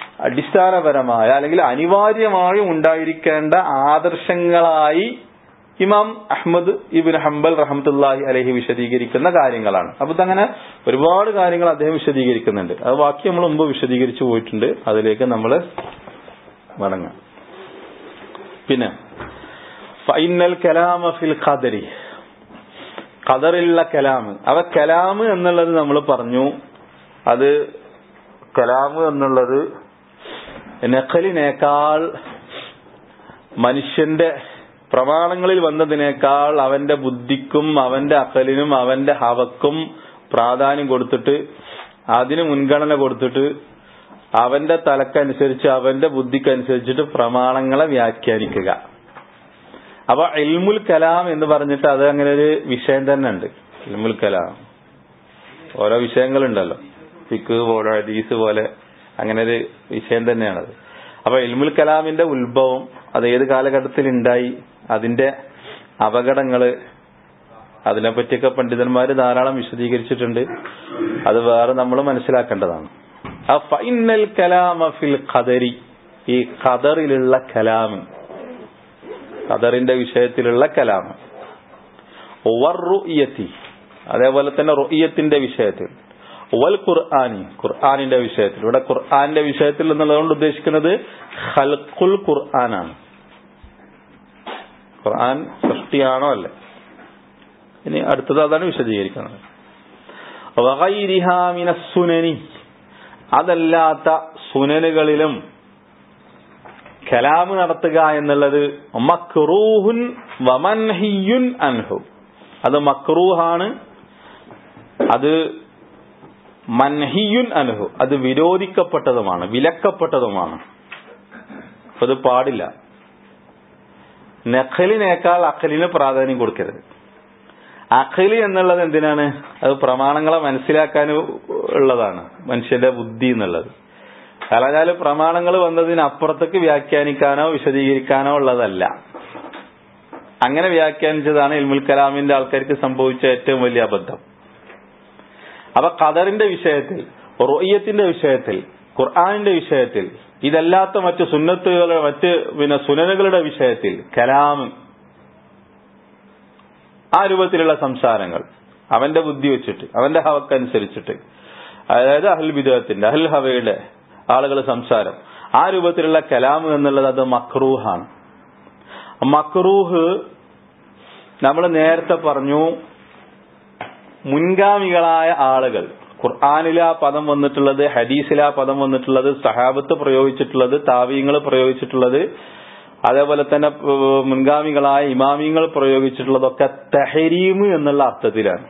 അടിസ്ഥാനപരമായ അല്ലെങ്കിൽ അനിവാര്യമായും ഉണ്ടായിരിക്കേണ്ട ആദർശങ്ങളായി ഇമാം അഹമ്മദ് ഇബിൻ ഹംബൽ റഹമത്തുല്ലാഹി അലഹി വിശദീകരിക്കുന്ന കാര്യങ്ങളാണ് അപ്പൊ അങ്ങനെ ഒരുപാട് കാര്യങ്ങൾ അദ്ദേഹം വിശദീകരിക്കുന്നുണ്ട് അത് ബാക്കി നമ്മൾ മുമ്പ് വിശദീകരിച്ചു പോയിട്ടുണ്ട് അതിലേക്ക് നമ്മൾ മടങ്ങാം പിന്നെ ഫൈനൽ കലാമ ഫിൽ ഖദരി ഖദറിലുള്ള കലാമ് അവ കലാമ് എന്നുള്ളത് നമ്മൾ പറഞ്ഞു അത് കലാമ് എന്നുള്ളത് നഖലിനേക്കാൾ മനുഷ്യന്റെ പ്രമാണങ്ങളിൽ വന്നതിനേക്കാൾ അവന്റെ ബുദ്ധിക്കും അവന്റെ അക്കലിനും അവന്റെ ഹവക്കും പ്രാധാന്യം കൊടുത്തിട്ട് അതിന് മുൻഗണന കൊടുത്തിട്ട് അവന്റെ തലക്കനുസരിച്ച് അവന്റെ ബുദ്ധിക്കനുസരിച്ചിട്ട് പ്രമാണങ്ങളെ വ്യാഖ്യാനിക്കുക അപ്പൊ ഇൽമുൽ കലാം എന്ന് പറഞ്ഞിട്ട് അത് അങ്ങനെ ഒരു വിഷയം തന്നെ ഉണ്ട് ഇൽമുൽ കലാം ഓരോ വിഷയങ്ങളുണ്ടല്ലോ ഫിക്ക് പോലെ ഹദീസ് പോലെ അങ്ങനെ ഒരു വിഷയം തന്നെയാണത് അപ്പൊ ഇൽമുൽ കലാമിന്റെ ഉത്ഭവം അത് ഏത് കാലഘട്ടത്തിൽ ഉണ്ടായി അതിന്റെ അപകടങ്ങള് അതിനെപ്പറ്റിയൊക്കെ പണ്ഡിതന്മാര് ധാരാളം വിശദീകരിച്ചിട്ടുണ്ട് അത് വേറെ നമ്മൾ മനസ്സിലാക്കേണ്ടതാണ് ആ ഫൈനൽ കലാമ ഫിൽ ഖദരി ഈ ഖദറിലുള്ള കലാമ് ഖദറിന്റെ വിഷയത്തിലുള്ള കലാമ് റുയത്തി അതേപോലെ തന്നെ റുയത്തിന്റെ വിഷയത്തിൽ വൽ ഖുർആാനി ഖുർആാനിന്റെ വിഷയത്തിൽ ഇവിടെ ഖുർആാനിന്റെ വിഷയത്തിൽ എന്നുള്ളതുകൊണ്ട് ഉദ്ദേശിക്കുന്നത് ഖൽഖുൽ ഖുർആനാണ് ഖുർആൻ സൃഷ്ടിയാണോ അല്ലേ ഇനി അടുത്തത് അതാണ് വിശദീകരിക്കുന്നത് സുനനി അതല്ലാത്ത സുനനുകളിലും കലാമ് നടത്തുക എന്നുള്ളത് മക്റൂഹുൻ വമൻഹിയുൻ അൻഹു അത് മക്റൂഹാണ് അത് മൻഹിയുൻ അൻഹു അത് വിരോധിക്കപ്പെട്ടതുമാണ് വിലക്കപ്പെട്ടതുമാണ് അത് പാടില്ല നഖലിനേക്കാൾ അഖലിന് പ്രാധാന്യം കൊടുക്കരുത് അഖലി എന്നുള്ളത് എന്തിനാണ് അത് പ്രമാണങ്ങളെ മനസ്സിലാക്കാൻ ഉള്ളതാണ് മനുഷ്യന്റെ ബുദ്ധി എന്നുള്ളത് കാരണം പ്രമാണങ്ങൾ വന്നതിന് അപ്പുറത്തേക്ക് വ്യാഖ്യാനിക്കാനോ വിശദീകരിക്കാനോ ഉള്ളതല്ല അങ്ങനെ വ്യാഖ്യാനിച്ചതാണ് ഇൽമുൽ കലാമിന്റെ ആൾക്കാർക്ക് സംഭവിച്ച ഏറ്റവും വലിയ അബദ്ധം അപ്പൊ ഖദറിന്റെ വിഷയത്തിൽ റൊയ്യത്തിന്റെ വിഷയത്തിൽ ഖുർആാനിന്റെ വിഷയത്തിൽ ഇതല്ലാത്ത മറ്റു സുന്നത്തുകളുടെ മറ്റ് പിന്നെ സുനനുകളുടെ വിഷയത്തിൽ കലാം ആ രൂപത്തിലുള്ള സംസാരങ്ങൾ അവന്റെ ബുദ്ധി വെച്ചിട്ട് അവന്റെ ഹവക്കനുസരിച്ചിട്ട് അതായത് അഹൽ വിദേഹത്തിന്റെ അഹൽ ഹവയുടെ ആളുകൾ സംസാരം ആ രൂപത്തിലുള്ള കലാം എന്നുള്ളത് അത് മക്രൂഹാണ് മക്രൂഹ് നമ്മൾ നേരത്തെ പറഞ്ഞു മുൻഗാമികളായ ആളുകൾ ഖുർആാനിൽ ആ പദം വന്നിട്ടുള്ളത് ഹദീസിൽ ആ പദം വന്നിട്ടുള്ളത് സഹാബത്ത് പ്രയോഗിച്ചിട്ടുള്ളത് താവീങ്ങൾ പ്രയോഗിച്ചിട്ടുള്ളത് അതേപോലെ തന്നെ മുൻഗാമികളായ ഇമാമിങ്ങൾ പ്രയോഗിച്ചിട്ടുള്ളതൊക്കെ തെഹരീം എന്നുള്ള അർത്ഥത്തിലാണ്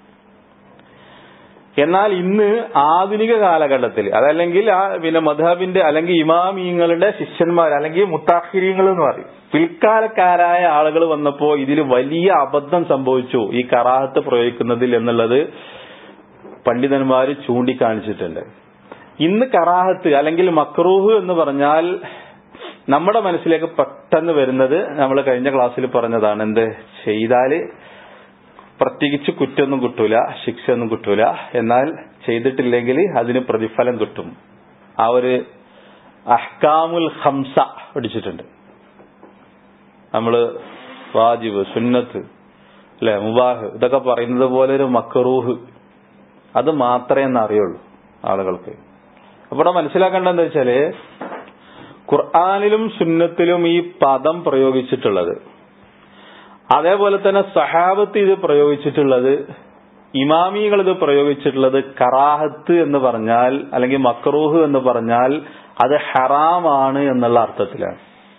എന്നാൽ ഇന്ന് ആധുനിക കാലഘട്ടത്തിൽ അതല്ലെങ്കിൽ ആ പിന്നെ മധബിന്റെ അല്ലെങ്കിൽ ഇമാമിങ്ങളുടെ ശിഷ്യന്മാർ അല്ലെങ്കിൽ മുത്താഹിരിങ്ങൾ എന്ന് പറയും പിൽക്കാലക്കാരായ ആളുകൾ വന്നപ്പോ ഇതിൽ വലിയ അബദ്ധം സംഭവിച്ചു ഈ കറാഹത്ത് പ്രയോഗിക്കുന്നതിൽ എന്നുള്ളത് പണ്ഡിതന്മാർ ചൂണ്ടിക്കാണിച്ചിട്ടുണ്ട് ഇന്ന് കറാഹത്ത് അല്ലെങ്കിൽ മക്രൂഹ് എന്ന് പറഞ്ഞാൽ നമ്മുടെ മനസ്സിലേക്ക് പെട്ടെന്ന് വരുന്നത് നമ്മൾ കഴിഞ്ഞ ക്ലാസ്സിൽ പറഞ്ഞതാണ് എന്ത് ചെയ്താല് പ്രത്യേകിച്ച് കുറ്റമൊന്നും കിട്ടൂല ശിക്ഷയൊന്നും കിട്ടൂല എന്നാൽ ചെയ്തിട്ടില്ലെങ്കിൽ അതിന് പ്രതിഫലം കിട്ടും ആ ഒരു അഹ്കാമുൽ ഹംസ പഠിച്ചിട്ടുണ്ട് നമ്മള് വാജിബ് സുന്നത്ത് അല്ലെ മുബാഹ് ഇതൊക്കെ പറയുന്നത് പോലെ ഒരു മക്കറൂഹ് അത് മാത്രമേ എന്ന് അറിയുള്ളൂ ആളുകൾക്ക് അപ്പോൾ മനസ്സിലാക്കേണ്ടത് എന്താ വെച്ചാല് ഖുർആാനിലും സുന്നത്തിലും ഈ പദം പ്രയോഗിച്ചിട്ടുള്ളത് അതേപോലെ തന്നെ സഹാബത്ത് ഇത് പ്രയോഗിച്ചിട്ടുള്ളത് ഇമാമികൾ ഇത് പ്രയോഗിച്ചിട്ടുള്ളത് കറാഹത്ത് എന്ന് പറഞ്ഞാൽ അല്ലെങ്കിൽ മക്രൂഹ് എന്ന് പറഞ്ഞാൽ അത് ഹറാമാണ് എന്നുള്ള അർത്ഥത്തിലാണ്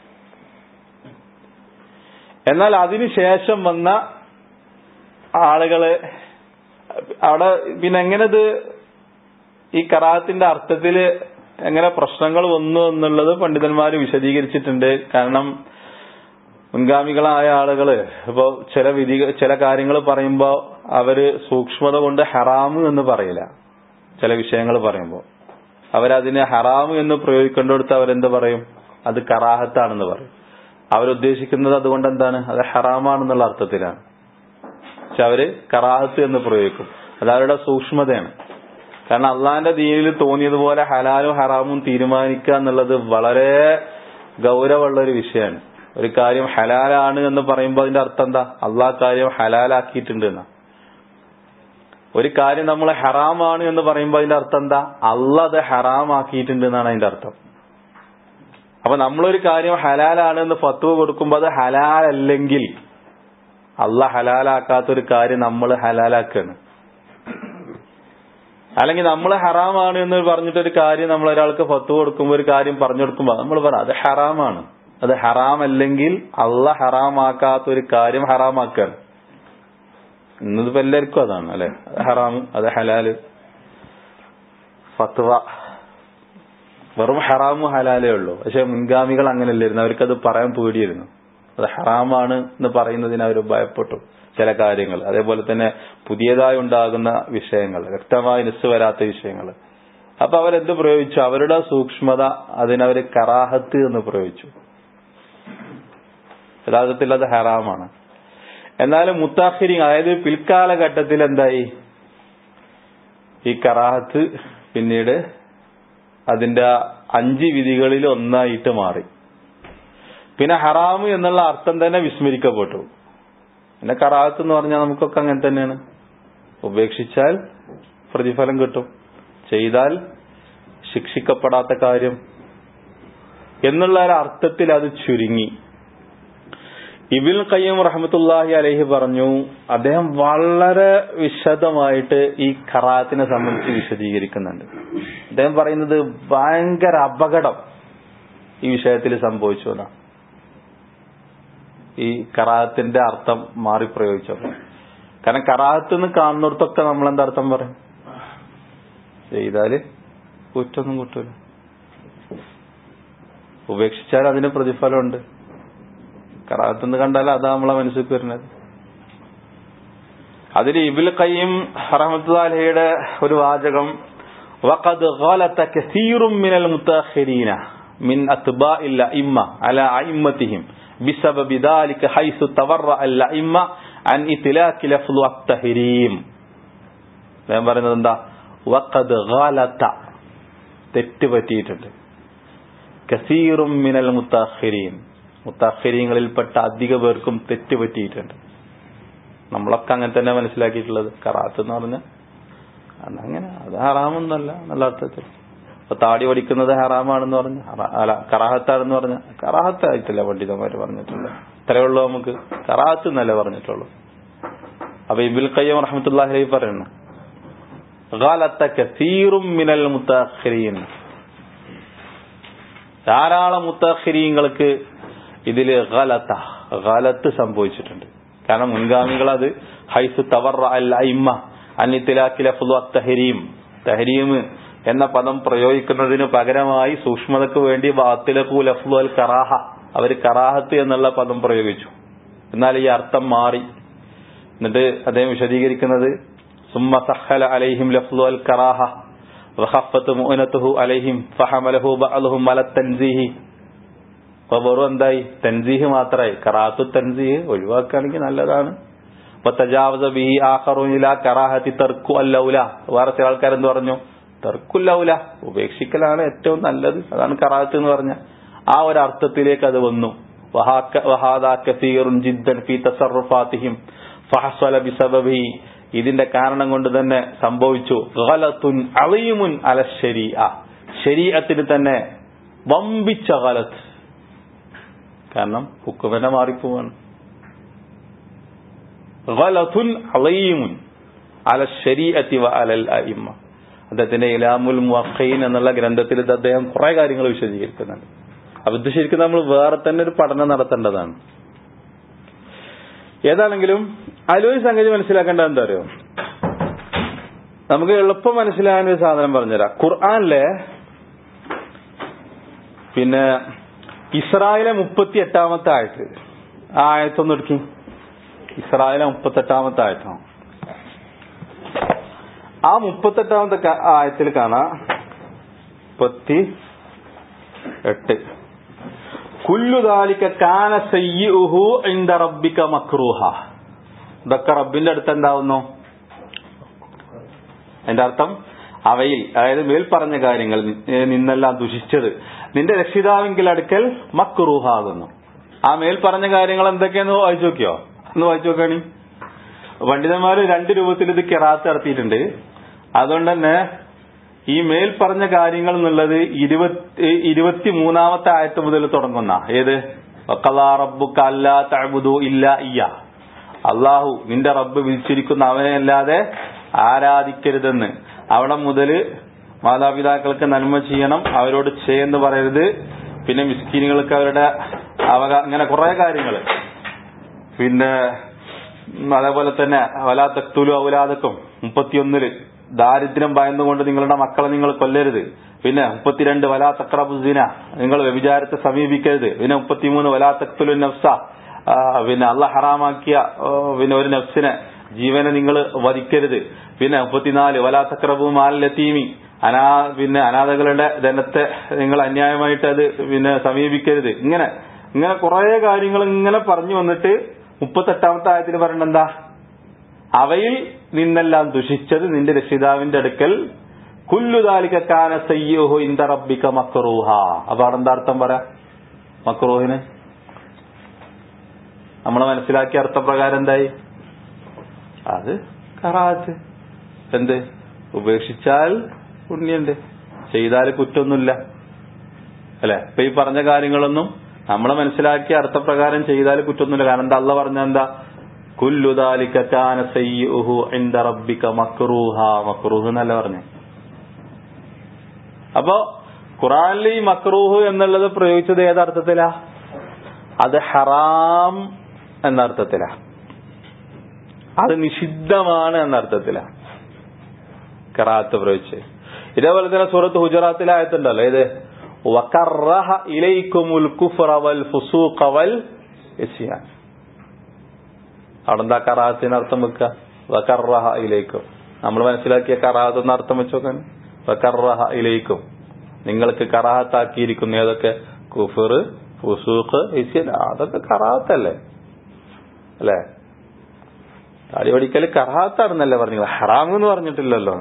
എന്നാൽ അതിനുശേഷം വന്ന ആളുകള് അവിടെ പിന്നെ എങ്ങനെ ഇത് ഈ കറാഹത്തിന്റെ അർത്ഥത്തില് എങ്ങനെ പ്രശ്നങ്ങൾ വന്നു എന്നുള്ളത് പണ്ഡിതന്മാർ വിശദീകരിച്ചിട്ടുണ്ട് കാരണം മുൻഗാമികളായ ആളുകള് ഇപ്പോ ചില വിധി ചില കാര്യങ്ങൾ പറയുമ്പോ അവര് സൂക്ഷ്മത കൊണ്ട് ഹറാമ് എന്ന് പറയില്ല ചില വിഷയങ്ങൾ പറയുമ്പോ അവരതിനെ ഹറാമ് എന്ന് പ്രയോഗിക്കേണ്ടടുത്ത് അവരെന്ത് പറയും അത് കറാഹത്താണെന്ന് പറയും അവരുദ്ദേശിക്കുന്നത് അതുകൊണ്ട് എന്താണ് അത് ഹറാമാണെന്നുള്ള അർത്ഥത്തിലാണ് പക്ഷെ അവര് കറാഹത്ത് എന്ന് പ്രയോഗിക്കും അത് അവരുടെ സൂക്ഷ്മതയാണ് കാരണം അള്ളാന്റെ ദീനിൽ തോന്നിയതുപോലെ ഹലാലും ഹറാമും തീരുമാനിക്കുക എന്നുള്ളത് വളരെ ഗൗരവമുള്ള ഒരു വിഷയമാണ് ഒരു കാര്യം ഹലാലാണ് എന്ന് പറയുമ്പോൾ അതിന്റെ അർത്ഥം എന്താ അള്ളാഹ് കാര്യം ഹലാലാക്കിയിട്ടുണ്ട് എന്നാ ഒരു കാര്യം നമ്മൾ ഹറാമാണ് എന്ന് പറയുമ്പോൾ അതിന്റെ അർത്ഥം എന്താ അള്ള അത് ഹറാമാക്കിയിട്ടുണ്ട് എന്നാണ് അതിന്റെ അർത്ഥം അപ്പൊ നമ്മളൊരു കാര്യം ഹലാലാണ് എന്ന് ഫത്വ കൊടുക്കുമ്പോൾ അത് ഹലാലല്ലെങ്കിൽ അള്ള ഹലാലാക്കാത്ത ഒരു കാര്യം നമ്മൾ ഹലാലാക്കാണ് അല്ലെങ്കിൽ നമ്മൾ ഹറാമാണ് എന്ന് പറഞ്ഞിട്ട് ഒരു കാര്യം നമ്മൾ ഒരാൾക്ക് ഫത്വ കൊടുക്കുമ്പോൾ ഒരു കാര്യം പറഞ്ഞു കൊടുക്കുമ്പോൾ നമ്മൾ പറ അത് ഹറാമാണ് അത് ഹറാം അല്ലെങ്കിൽ അള്ള ഹറാമാക്കാത്ത ഒരു കാര്യം ഹറാമാക്കാണ് ഇന്നിപ്പോ എല്ലാവർക്കും അതാണ് അല്ലെ അത് ഹറാം അത് ഹലാല് ഫത്വ വെറും ഹറാമും ഹലാലേ ഉള്ളൂ പക്ഷെ മുൻഗാമികൾ അങ്ങനെയല്ലായിരുന്നു അവർക്കത് പറയാൻ പേടിയായിരുന്നു അത് ഹറാമാണ് എന്ന് പറയുന്നതിന് അവർ ഭയപ്പെട്ടു ചില കാര്യങ്ങൾ അതേപോലെ തന്നെ പുതിയതായി ഉണ്ടാകുന്ന വിഷയങ്ങൾ വ്യക്തമായി നിസ് വരാത്ത വിഷയങ്ങൾ അപ്പൊ അവരെന്ത് പ്രയോഗിച്ചു അവരുടെ സൂക്ഷ്മത അതിനവര് കറാഹത്ത് എന്ന് പ്രയോഗിച്ചു യഥാർത്ഥത്തിൽ അത് ഹറാമാണ് എന്നാലും മുത്താഖിരി അതായത് പിൽക്കാലഘട്ടത്തിൽ എന്തായി ഈ കറാഹത്ത് പിന്നീട് അതിന്റെ അഞ്ച് വിധികളിൽ ഒന്നായിട്ട് മാറി പിന്നെ ഹറാമ് എന്നുള്ള അർത്ഥം തന്നെ വിസ്മരിക്കപ്പെട്ടു പിന്നെ കറാഹത്ത് എന്ന് പറഞ്ഞാൽ നമുക്കൊക്കെ അങ്ങനെ തന്നെയാണ് ഉപേക്ഷിച്ചാൽ പ്രതിഫലം കിട്ടും ചെയ്താൽ ശിക്ഷിക്കപ്പെടാത്ത കാര്യം എന്നുള്ള ഒരു അർത്ഥത്തിൽ അത് ചുരുങ്ങി ഇബിൽ കയ്യം റഹമത്തുല്ലാഹി അലഹി പറഞ്ഞു അദ്ദേഹം വളരെ വിശദമായിട്ട് ഈ ഖറാത്തിനെ സംബന്ധിച്ച് വിശദീകരിക്കുന്നുണ്ട് അദ്ദേഹം പറയുന്നത് ഭയങ്കര അപകടം ഈ വിഷയത്തിൽ സംഭവിച്ചു എന്നാ ഈ കറാഹത്തിന്റെ അർത്ഥം മാറി പ്രയോഗിച്ചപ്പോൾ കാരണം കറാഹത്ത് നിന്ന് കാണുന്നിടത്തൊക്കെ നമ്മൾ എന്താ അർത്ഥം പറയും ചെയ്താല് കുറ്റൊന്നും കിട്ടൂല ഉപേക്ഷിച്ചാൽ അതിന് പ്രതിഫലമുണ്ട് കറാഹത്തുനിന്ന് കണ്ടാൽ അതാ നമ്മളെ മനസ്സിൽ വരുന്നത് അതിൽ ഇബിൽ കയ്യും റഹമത്തുല്ലാലയുടെ ഒരു വാചകം وقد غلط كثير من المتأخرين من أتباع الأئمة على أئمتهم بسبب ذلك حيث تورع الأئمة عن إطلاق لفظ التحريم ഞാൻ പറയുന്നത് എന്താ വഖദ് ഗാലത്ത തെറ്റ് പറ്റിയിട്ടുണ്ട് കസീറും മിനൽ മുത്താഖിരീൻ മുത്താഖിരീങ്ങളിൽപ്പെട്ട അധിക പേർക്കും തെറ്റ് പറ്റിയിട്ടുണ്ട് നമ്മളൊക്കെ അങ്ങനെ തന്നെ മനസ്സിലാക്കിയിട്ടുള്ളത് കറാത്ത് എന്ന് പറഞ്ഞ അതങ്ങനെ അത് ഹറാമൊന്നല്ല നല്ല അർത്ഥത്തിൽ ഇപ്പൊ താടി പഠിക്കുന്നത് ഹറാമാണെന്ന് പറഞ്ഞ് അല്ല കറാഹത്താണെന്ന് പറഞ്ഞ കറാഹത്തായിട്ടില്ല പണ്ഡിതന്മാര് പറഞ്ഞിട്ടുള്ളത് ഇത്രയേ ഉള്ളൂ നമുക്ക് കറാഹത്ത് എന്നല്ല പറഞ്ഞിട്ടുള്ളൂ അപ്പൊ ഇബിൽ കയ്യം റഹമത്തുല്ലാഹി പറയുന്നു ഗാലത്ത കസീറും മിനൽ മുത്താഖിരീൻ ധാരാളം മുത്താഖിരീങ്ങൾക്ക് ഇതില് ഗലത്ത ഗലത്ത് സംഭവിച്ചിട്ടുണ്ട് കാരണം മുൻഗാമികൾ അത് ഹൈസു തവർ അൽ അയിമ്മ അന്നിത്തിലാക്കിലഫുദ് തഹരീം എന്ന പദം പ്രയോഗിക്കുന്നതിന് പകരമായി സൂക്ഷ്മതയ്ക്ക് വേണ്ടി ബാത്തിലഖു ലഫ്ലു അൽ കറാഹ അവർ കറാഹത്ത് എന്നുള്ള പദം പ്രയോഗിച്ചു എന്നാൽ ഈ അർത്ഥം മാറി എന്നിട്ട് അദ്ദേഹം വിശദീകരിക്കുന്നത് സുമ്മ സഹല അലൈഹിം ലഫ്ലു അൽ കറാഹ വഖഫത്ത് മുഅനതുഹു അലൈഹിം ഫഹമലഹു ബഅലുഹും അല തൻസീഹി അപ്പൊ വെറും എന്തായി തൻസീഹ് മാത്രമായി കറാത്തു തൻസീഹ് ഒഴിവാക്കുകയാണെങ്കിൽ നല്ലതാണ് അപ്പൊ തജാവസ ബിഹി ആഖറുനില കറാഹത്തി തെർക്കു അല്ലൗല വേറെ ചില ആൾക്കാരെന്ത് പറഞ്ഞു തെർക്കുല്ലൗല ഉപേക്ഷിക്കലാണ് ഏറ്റവും നല്ലത് അതാണ് കറാഹത്ത് എന്ന് പറഞ്ഞ ആ ഒരു അർത്ഥത്തിലേക്ക് അത് വന്നു വഹാദ കസീറുൻ ജിദ്ദൻ ഫി തസറുഫാത്തിഹിം ഫഹസ്വല ബിസബബി ഇതിന്റെ കാരണം കൊണ്ട് തന്നെ സംഭവിച്ചു ഗലത്തുൻ അളീമുൻ അല ശരീഅ ശരീഅത്തിന് തന്നെ വമ്പിച്ച ഗലത്ത് കാരണം ഹുക്കുമനെ മാറിപ്പോവാണ് ഗലത്തുൻ അളീമുൻ അല ശരീഅത്തി വ അലൽ അയിമ്മ അദ്ദേഹത്തിന്റെ ഇലാമുൽ മുഖൈൻ എന്നുള്ള ഗ്രന്ഥത്തിൽ ഇത് അദ്ദേഹം കുറെ കാര്യങ്ങൾ വിശദീകരിക്കുന്നുണ്ട് അപ്പൊ ഇത് ശരിക്കും നമ്മൾ വേറെ തന്നെ ഒരു പഠനം നടത്തേണ്ടതാണ് ഏതാണെങ്കിലും അലോയി സംഗതി മനസ്സിലാക്കേണ്ടത് എന്താ അറിയോ നമുക്ക് എളുപ്പം മനസ്സിലാകാൻ ഒരു സാധനം പറഞ്ഞുതരാം ഖുർആാനിലെ പിന്നെ ഇസ്രായേലെ മുപ്പത്തി എട്ടാമത്തെ ആയത്ത് ആ ആയത്തൊന്ന് എടുക്കി ഇസ്രായേലെ മുപ്പത്തി എട്ടാമത്തെ ആയത്തോ ആ മുപ്പത്തെട്ടാമത്തെ ആയത്തിൽ കാണാം മുപ്പത്തി എട്ട് കുല്ലുദാലിക്ക കാന സയ്യുഹു ഇന്ദ റബ്ബിക മക്രൂഹ ഇതൊക്കെ റബ്ബിന്റെ അടുത്ത് എന്താവുന്നു എന്റെ അർത്ഥം അവയിൽ അതായത് മേൽ പറഞ്ഞ കാര്യങ്ങൾ നിന്നെല്ലാം ദുഷിച്ചത് നിന്റെ രക്ഷിതാവെങ്കിൽ അടുക്കൽ മക്രൂഹ ആകുന്നു ആ മേൽ പറഞ്ഞ കാര്യങ്ങൾ എന്തൊക്കെയാന്ന് വായിച്ചു നോക്കിയോ ഒന്ന് വായിച്ചു നോക്കാണി പണ്ഡിതന്മാര് രണ്ട് രൂപത്തിൽ ഇത് കിറാത്ത് നടത്തിയിട്ടുണ്ട് അതുകൊണ്ട് തന്നെ ഈ മേൽ പറഞ്ഞ കാര്യങ്ങൾ എന്നുള്ളത് ഇരുപത്തി ഇരുപത്തി മൂന്നാമത്തെ ആയത്ത് മുതൽ തുടങ്ങുന്ന ഏത് വക്കലാ റബ്ബുക അല്ലാ തഅബുദു ഇല്ല ഇയ്യ അള്ളാഹു നിന്റെ റബ്ബ് വിളിച്ചിരിക്കുന്ന അവനെ അല്ലാതെ ആരാധിക്കരുതെന്ന് അവിടെ മുതല് മാതാപിതാക്കൾക്ക് നന്മ ചെയ്യണം അവരോട് ചെയ്യുന്നു പറയരുത് പിന്നെ മിസ്കീനുകൾക്ക് അവരുടെ അവകാ ഇങ്ങനെ കുറെ കാര്യങ്ങൾ പിന്നെ ഉം, അതേപോലെ തന്നെ വലാ തക്തുലു ഔലാദക്കും മുപ്പത്തിയൊന്നില് ദാരിദ്ര്യം ഭയന്നുകൊണ്ട് നിങ്ങളുടെ മക്കളെ നിങ്ങൾ കൊല്ലരുത് പിന്നെ മുപ്പത്തിരണ്ട് വലാ തക്രബുസിന നിങ്ങൾ വ്യഭിചാരത്തെ സമീപിക്കരുത് പിന്നെ മുപ്പത്തിമൂന്ന് വലാ തക്തുലു നഫ്സ ആ, പിന്നെ അള്ള ഹറാമാക്കിയ ഓ, പിന്നെ ഒരു നഫ്സിനെ ജീവനെ നിങ്ങൾ വധിക്കരുത് പിന്നെ മുപ്പത്തിനാല് വലാ തക്രബു മാലത്തീമി അനാ പിന്നെ അനാഥകളുടെ ധനത്തെ നിങ്ങൾ അന്യായമായിട്ട് അത് പിന്നെ സമീപിക്കരുത് ഇങ്ങനെ ഇങ്ങനെ കുറെ കാര്യങ്ങൾ ഇങ്ങനെ പറഞ്ഞു വന്നിട്ട് മുപ്പത്തെട്ടാമത്തെ ആയത്തിൽ പറയണ്ട എന്താ അവയിൽ നിന്നെല്ലാം ദുഷിച്ചത് നിന്റെ രക്ഷിതാവിന്റെ അടുക്കൽ കുല്ലുദാലിക്കാന സയ്യോഹു ഇന്ത റബ്ബിക മക്രൂഹ അപ്പൊ അവിടെ എന്താ അർത്ഥം പറ മക്രൂഹിന് നമ്മളെ മനസ്സിലാക്കിയ അർത്ഥപ്രകാരം എന്തായി അത് കറാത്ത് എന്ത് ഉപേക്ഷിച്ചാൽ പുണ്യുണ്ട് ചെയ്താൽ കുറ്റൊന്നുമില്ല അല്ലെ ഇപ്പൊ ഈ പറഞ്ഞ കാര്യങ്ങളൊന്നും നമ്മളെ മനസ്സിലാക്കിയ അർത്ഥപ്രകാരം ചെയ്താൽ കുറ്റൊന്നുമില്ല കാരണം എന്താ അല്ല പറഞ്ഞ എന്താ കുല്ലുദാലിക കാന സയ്യുഹു ഇൻദ റബ്ബിക മക്റൂഹ മക്റൂഹ് എന്നല്ല പറഞ്ഞു അപ്പോ ഖുറാനിൽ ഈ മക്റൂഹ് എന്നുള്ളത് പ്രയോഗിച്ചത് ഏതർത്ഥത്തിലാ അത് ഹറാം എന്ന അർത്ഥത്തിലാ അത് നിഷിദ്ധമാണ് എന്ന അർത്ഥത്തിലാ കറാത്ത് പ്രയോഗിച്ച് ഇതേപോലെ തന്നെ സൂറത്ത് ഹുജറാത്തിലെ ആയത്തുണ്ടല്ലോ ഇത് വക്കറഹ ഇലൈക്കുമുൽ കുഫ്റ വൽ ഫുസൂഖ വൽ ഇസ്യാൻ അവിടെ എന്താ കറാത്തിന് അർത്ഥം വെക്കുക വക്കറഹ ഇലൈക്കും നമ്മൾ മനസ്സിലാക്കിയ കറാത്ത് എന്ന അർത്ഥം വെച്ചോക്കാൻ വക്കറഹ ഇലൈക്കും നിങ്ങൾക്ക് കറാഹത്താക്കിയിരിക്കുന്നു ഏതൊക്കെ കുഫർ ഫുസൂഖ് ഇസ്യാൻ അതൊക്കെ കറാത്തല്ലേ അല്ലേ താടി പഠിക്കൽ കറാത്താണെന്നല്ലേ പറഞ്ഞു ഹറാം എന്ന് പറഞ്ഞിട്ടില്ലല്ലോ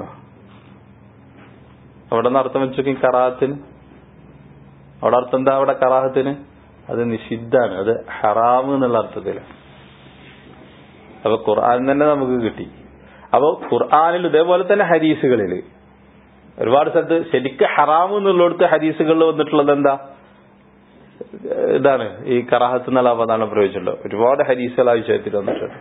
അവിടെ നിന്ന് അർത്ഥം വെച്ചോക്കി കറാത്തിന് അവിടെ അർത്ഥം എന്താ അവിടെ കറാഹത്തിന് അത് നിഷിദ്ധാണ് അത് ഹറാം എന്നുള്ള അർത്ഥത്തില് അപ്പൊ ഖുർആൻ തന്നെ നമുക്ക് കിട്ടി അപ്പൊ ഖുർആാനിൽ ഇതേപോലെ തന്നെ ഹരീസുകളിൽ ഒരുപാട് സ്ഥലത്ത് ശരിക്കും ഹറാം എന്നുള്ളിടത്ത് ഹരീസുകളിൽ വന്നിട്ടുള്ളത് എന്താ ഇതാണ് ഈ കറാഹത്ത് എന്നുള്ള അവധാനം പ്രയോഗിച്ചിട്ടുള്ളത് ഒരുപാട് ഹരീസുകൾ ആ വിഷയത്തിൽ വന്നിട്ടുണ്ട്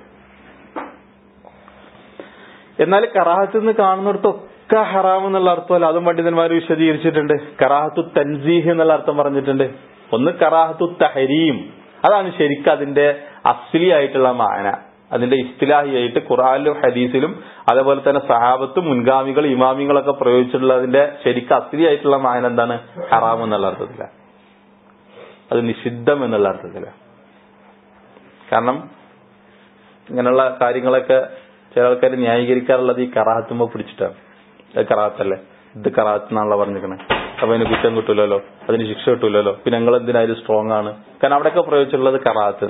എന്നാൽ കറാഹത്ത് നിന്ന് കാണുന്നിടത്തൊക്കെ ഹറാം എന്നുള്ള അർത്ഥമല്ല അതും പണ്ഡിതന്മാർ വിശദീകരിച്ചിട്ടുണ്ട് കറാഹത്തു തൻസീഹ് എന്നുള്ള അർത്ഥം പറഞ്ഞിട്ടുണ്ട് ഒന്ന് കറാഹത്തു തഹരീം അതാണ് ശരിക്കും അതിന്റെ അസ്ലി ആയിട്ടുള്ള മാന അതിന്റെ ഇസ്തിലാഹിയായിട്ട് ഖുറാനിലും ഹദീസിലും അതേപോലെ തന്നെ സഹാബത്തും മുൻഗാമികൾ ഇമാമികളൊക്കെ പ്രയോഗിച്ചിട്ടുള്ള അതിന്റെ ശരിക്കും അസ്ലി ആയിട്ടുള്ള മാന എന്താണ് ഹറാം എന്നുള്ള അർത്ഥത്തില അത് നിഷിദ്ധം എന്നുള്ള അർത്ഥത്തില കാരണം ഇങ്ങനെയുള്ള കാര്യങ്ങളൊക്കെ ചില ആൾക്കാർ ന്യായീകരിക്കാറുള്ളത് ഈ കറാഹത്തുമ്പോ പിടിച്ചിട്ടാണ് അത് കറാഹത്തല്ലേ ഇത് കറാഹത്ത് എന്നാണല്ലോ പറഞ്ഞിരിക്കണേ അപ്പൊ അതിന് കുറ്റം കിട്ടൂലല്ലോ അതിന് ശിക്ഷ കിട്ടൂലല്ലോ പിന്നെ നിങ്ങൾ എന്തിനായാലും സ്ട്രോങ് ആണ് കാരണം അവിടെയൊക്കെ പ്രയോഗിച്ചിട്ടുള്ളത് കറാഹത്ത്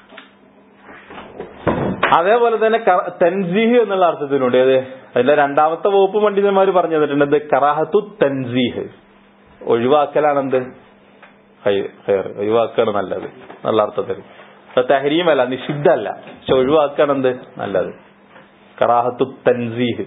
അതേപോലെ തന്നെ തൻസീഹ് എന്നുള്ള അർത്ഥത്തിലുണ്ട് ഏത് അതിന്റെ രണ്ടാമത്തെ വകുപ്പ് പണ്ഡിതന്മാർ പറഞ്ഞു തന്നിട്ടുണ്ട് ഇത് കറാഹത്തു തൻസീഹ് ഒഴിവാക്കലാണെന്ത് ഹയർ ഒഴിവാക്കാണ് നല്ലത് നല്ല അർത്ഥത്തിൽ തഹരീമല്ല നിഷിദ്ധല്ല പക്ഷെ ഒഴിവാക്കാണ് എന്ത് നല്ലത് കറാഹത്തു തൻസീഹ്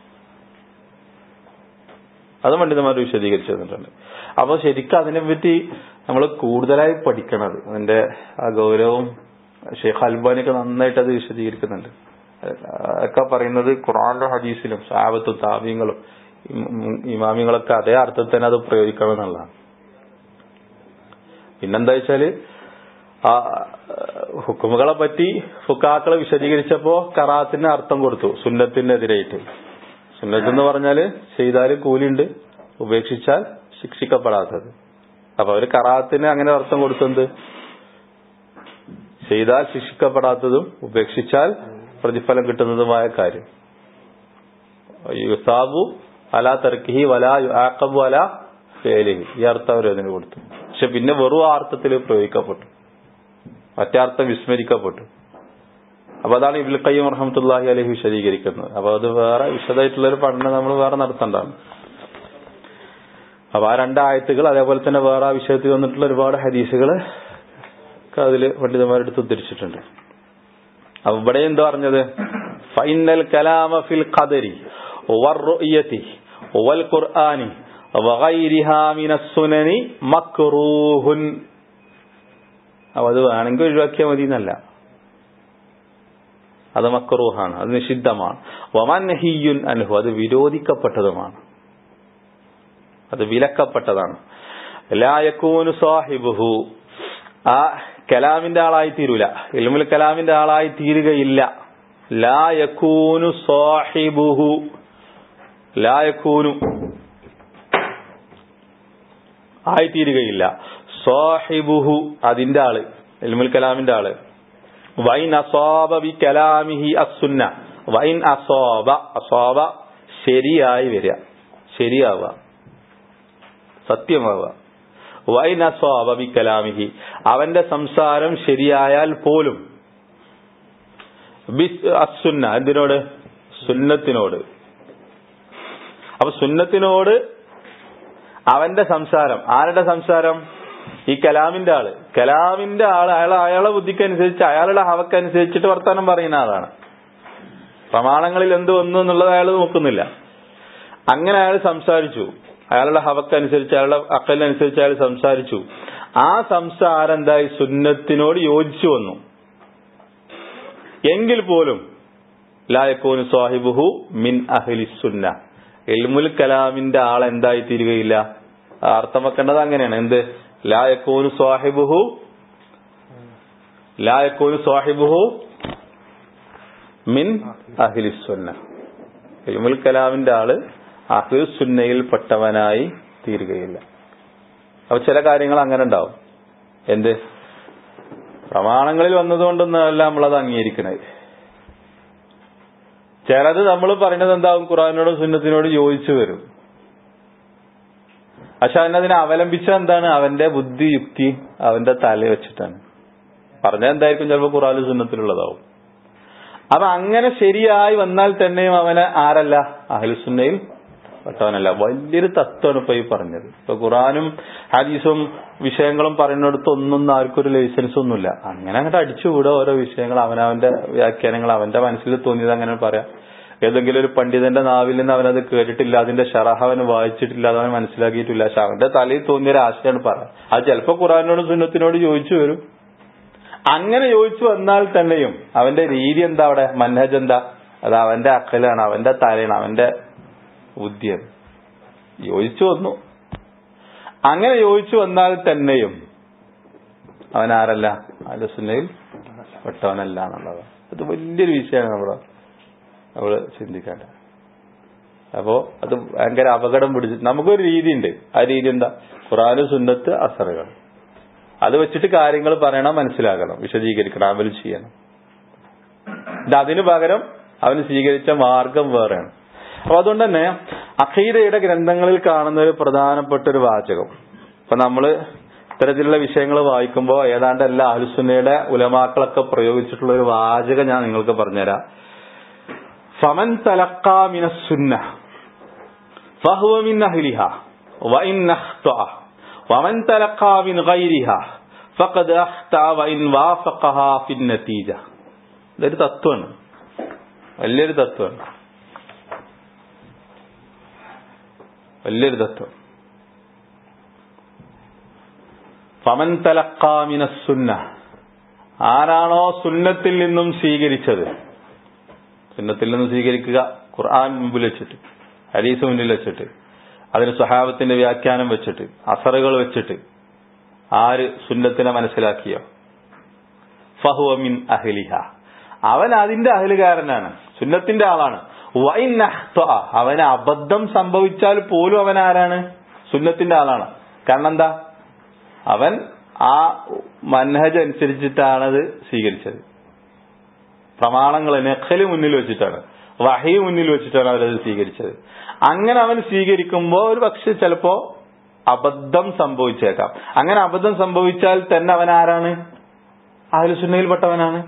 അത് പണ്ഡിതന്മാർ വിശദീകരിച്ചു തന്നിട്ടുണ്ട് അപ്പൊ ശരിക്കും അതിനെപ്പറ്റി നമ്മൾ കൂടുതലായി പഠിക്കണത് അതിന്റെ ആ ഗൗരവം ഷെയ്ഖ് അൽബാനിയൊക്കെ നന്നായിട്ട് അത് വിശദീകരിക്കുന്നുണ്ട് ഒക്കെ പറയുന്നത് ഖുറാനിലും ഹദീസിലും സാബത്തും താവ്യങ്ങളും ഇമാമിങ്ങളൊക്കെ അതേ അർത്ഥത്തിൽ തന്നെ അത് പ്രയോഗിക്കണം എന്നുള്ളതാണ് പിന്നെന്താ വെച്ചാല് ആ ഹുക്കുമുകളെ പറ്റി ഫുക്കാക്കളെ വിശദീകരിച്ചപ്പോ കറാത്തിന് അർത്ഥം കൊടുത്തു സുന്നത്തിനെതിരായിട്ട് സുന്നത്ത് എന്ന് പറഞ്ഞാല് ചെയ്താൽ കൂലിയുണ്ട് ഉപേക്ഷിച്ചാൽ ശിക്ഷിക്കപ്പെടാത്തത് അപ്പൊ അവര് കറാത്തിന് അങ്ങനെ അർത്ഥം കൊടുത്തത് ചെയ്താൽ ശിക്ഷിക്കപ്പെടാത്തതും ഉപേക്ഷിച്ചാൽ പ്രതിഫലം കിട്ടുന്നതുമായ കാര്യം യുസാബു അല തർക്കിഹി വല ആക്കബു അല ഫേലിഹി ഈ അർത്ഥം അവർ അതിന് കൊടുത്തു പക്ഷെ പിന്നെ വെറും ആ അർത്ഥത്തിൽ പ്രയോഗിക്കപ്പെട്ടു മറ്റേ അർത്ഥം വിസ്മരിക്കപ്പെട്ടു അപ്പൊ അതാണ് ഇബിൽ കയ്യം റഹമത്തുല്ലാഹി അലഹി വിശദീകരിക്കുന്നത് അപ്പൊ അത് വേറെ വിശദമായിട്ടുള്ള ഒരു പഠനം നമ്മൾ വേറെ നടത്തണ്ടാണ് അപ്പൊ ആ രണ്ടായത്തുകൾ അതേപോലെ തന്നെ വേറെ ആ വിഷയത്തിൽ വന്നിട്ടുള്ള ഒരുപാട് ഹദീസുകൾ അതിൽ പണ്ഡിതന്മാരെടുത്ത് ഉദ്ധരിച്ചിട്ടുണ്ട് അപ്പൊ ഇവിടെ എന്താ പറഞ്ഞത് ഫൈനൽ കലാമ ഫിൽ ഖദരി والرؤية والقرآن وغيرها من السنن مكروه അപ്പൊ അത് വേണമെങ്കിൽ ഒഴിവാക്കിയാൽ മതി എന്നല്ല അത് മക്രൂഹാണ് അത് നിഷിദ്ധമാണ് വമൻഹിയുൻ അൻഹു അത് വിരോധിക്കപ്പെട്ടതുമാണ് അത് വിലക്കപ്പെട്ടതാണ് ലായക്കൂനു സാഹിബുഹു ആ കലാമിന്റെ ആളായി തീരൂല ഇൽമുൽ കലാമിന്റെ ആളായി തീരുകയില്ല ലായക്കൂനു സാഹിബുഹു ലായക്കൂനു ആയിത്തീരുകയില്ല സാഹിബുഹു അതിന്റെ ആള് ഇൽമുൽ കലാമിന്റെ ആള് വൈൻ അസോബ ബി കലാമിഹി അസുന്ന വൈൻ അസോബ അസോബ ശരിയായി വരിക ശരിയാവുക സത്യമാവുക വൈൻ അസോബ ബി കലാമിഹി അവന്റെ സംസാരം ശരിയായാൽ പോലും ബിസ് അസുന്ന എന്തിനോട് സുന്നത്തിനോട് അപ്പൊ സുന്നത്തിനോട് അവന്റെ സംസാരം ആരുടെ സംസാരം ഈ കലാമിന്റെ ആള് കലാമിന്റെ ആള് അയാൾ അയാളെ ബുദ്ധിക്കനുസരിച്ച് അയാളുടെ ഹവക്കനുസരിച്ചിട്ട് വർത്തമാനം പറയുന്ന ആളാണ് പ്രമാണങ്ങളിൽ എന്ത് വന്നു എന്നുള്ളത് അയാൾ നോക്കുന്നില്ല അങ്ങനെ അയാൾ സംസാരിച്ചു അയാളുടെ ഹവക്കനുസരിച്ച് അയാളുടെ അക്കലിനനുസരിച്ച് അയാൾ സംസാരിച്ചു ആ സംസാരം എന്തായി സുന്നത്തിനോട് യോജിച്ചു വന്നു എങ്കിൽ പോലും ലായക്കോന് സ്വാഹിബുഹു മിൻ അഹ്ലി സുന്ന എൽമുൽ കലാമിന്റെ ആൾ എന്തായി തീരുകയില്ല അർത്ഥം വെക്കേണ്ടത് അങ്ങനെയാണ് എന്ത് ലായക്കോനു സ്വാഹിബുഹു ലായക്കോനു സ്വാഹിബുഹു മിൻ അഖിലിസുന്ന എൽമുൽ കലാമിന്റെ ആള് അഖിലുസുന്നയിൽ പെട്ടവനായി തീരുകയില്ല അപ്പൊ ചില കാര്യങ്ങൾ അങ്ങനെ ഉണ്ടാവും എന്ത് പ്രമാണങ്ങളിൽ വന്നതുകൊണ്ടൊന്നല്ല നമ്മളത് അംഗീകരിക്കണത് ചിലത് നമ്മൾ പറയുന്നത് എന്താവും ഖുറാനോടും സുന്നത്തിനോടും യോജിച്ചു വരും പക്ഷെ അതിനതിനെ അവലംബിച്ച എന്താണ് അവന്റെ ബുദ്ധി യുക്തി അവന്റെ തല വെച്ചിട്ടാണ് പറഞ്ഞ എന്തായിരിക്കും ചിലപ്പോൾ ഖുറാനും സുന്നത്തിലുള്ളതാവും അപ്പൊ അങ്ങനെ ശരിയായി വന്നാൽ തന്നെയും അവന് ആരല്ല അഹലുസുന്നയിൽ പെട്ടവനല്ല വലിയൊരു തത്വമാണ് ഇപ്പൊ ഈ പറഞ്ഞത് ഇപ്പൊ ഖുറാനും ഹദീസും വിഷയങ്ങളും പറയുന്നിടത്ത് ഒന്നും ആർക്കും ഒരു ലൈസൻസ് ഒന്നുമില്ല അങ്ങനെ അങ്ങോട്ട് അടിച്ചുകൂടുക ഓരോ വിഷയങ്ങൾ അവനവന്റെ വ്യാഖ്യാനങ്ങൾ അവന്റെ മനസ്സിൽ തോന്നിയത് അങ്ങനെ പറയാം ഏതെങ്കിലും ഒരു പണ്ഡിതന്റെ നാവിൽ നിന്ന് അവനത് കേട്ടിട്ടില്ല അതിന്റെ ഷറഹ അവന് വായിച്ചിട്ടില്ല അത് അവൻ മനസ്സിലാക്കിയിട്ടില്ല പക്ഷെ അവന്റെ തലയിൽ തോന്നിയ ഒരു ആശയമാണ് പറയാം അത് ചിലപ്പോ ഖുറാനോടും സുന്നത്തിനോട് ചോദിച്ചു വരും അങ്ങനെ ചോദിച്ചു വന്നാൽ തന്നെയും അവന്റെ രീതി എന്താ അവിടെ മൻഹജ് എന്താ അത് അവന്റെ അക്കലാണ് അവന്റെ തലയാണ് അവന്റെ ബുദ്ധിയാണ് യോജിച്ചു വന്നു അങ്ങനെ യോജിച്ചു വന്നാൽ തന്നെയും അവൻ ആരല്ല അലസുന്നയിൽ പെട്ടവനല്ല എന്നുള്ളത് അത് വലിയൊരു വിഷയമാണ് നമ്മള് നമ്മള് ചിന്തിക്കേണ്ട അപ്പോ അത് ഭയങ്കര അപകടം പിടിച്ചിട്ട് നമുക്കൊരു രീതിയുണ്ട് ആ രീതി എന്താ ഖുറാന് സുന്നത്ത് അസറുകൾ അത് വെച്ചിട്ട് കാര്യങ്ങൾ പറയണം മനസ്സിലാക്കണം വിശദീകരിക്കണം അമൽ ചെയ്യണം ഇത് അതിനു പകരം അവന് സ്വീകരിച്ച മാർഗം വേറെയാണ് അപ്പൊ അതുകൊണ്ട് തന്നെ അഖീദയുടെ ഗ്രന്ഥങ്ങളിൽ കാണുന്ന ഒരു പ്രധാനപ്പെട്ട ഒരു വാചകം ഇപ്പൊ നമ്മള് ഇത്തരത്തിലുള്ള വിഷയങ്ങൾ വായിക്കുമ്പോൾ ഏതാണ്ട് എല്ലാ അഹുസുന്നയുടെ ഉലമാക്കളൊക്കെ പ്രയോഗിച്ചിട്ടുള്ള ഒരു വാചകം ഞാൻ നിങ്ങൾക്ക് പറഞ്ഞുതരാം ഫമൻ തലക്കാമിന സുന്ന ഫഹുവ മിൻ അഹ്ലിഹ വഇൻ അഖ്തഅ വമൻ തലക്കാ മിൻ ഗൈരിഹ ഫഖദ് അഖ്തഅ വഇൻ വാഫഖഹ ഫിൻ നതീജ ഇതൊരു തത്വമാണ് വലിയൊരു തത്വമാണ് വലിയൊരു തത്വം ഫമൻ തലക്കാമിന സുന്ന ആരാണോ സുന്നത്തിൽ നിന്നും സ്വീകരിച്ചത് സുന്നത്തിൽ നിന്നും സ്വീകരിക്കുക ഖുർആൻ മുമ്പിൽ വെച്ചിട്ട് ഹരീസ് മുന്നിൽ വെച്ചിട്ട് അതിന് സ്വഹാബത്തിന്റെ വ്യാഖ്യാനം വെച്ചിട്ട് അസറുകൾ വെച്ചിട്ട് ആര് സുന്നത്തിനെ മനസ്സിലാക്കിയോ ഫഹുവമിൻ അഹ്ലിഹ അവൻ അതിന്റെ അഹലുകാരനാണ് സുന്നത്തിന്റെ ആളാണ് വൈൻ അഖ്തഅ. അവന് അബദ്ധം സംഭവിച്ചാൽ പോലും അവൻ ആരാണ് സുന്നത്തിന്റെ ആളാണ് കാരണം എന്താ അവൻ ആ മൻഹജ് അനുസരിച്ചിട്ടാണത് സ്വീകരിച്ചത് പ്രമാണങ്ങൾ നെഖല് മുന്നിൽ വെച്ചിട്ടാണ് വഹി മുന്നിൽ വെച്ചിട്ടാണ് അവരത് സ്വീകരിച്ചത് അങ്ങനെ അവൻ സ്വീകരിക്കുമ്പോൾ ഒരു പക്ഷെ ചിലപ്പോ അബദ്ധം സംഭവിച്ചേക്കാം അങ്ങനെ അബദ്ധം സംഭവിച്ചാൽ തന്നെ അവൻ ആരാണ് അഹലുസുന്നയിൽപ്പെട്ടവനാണ്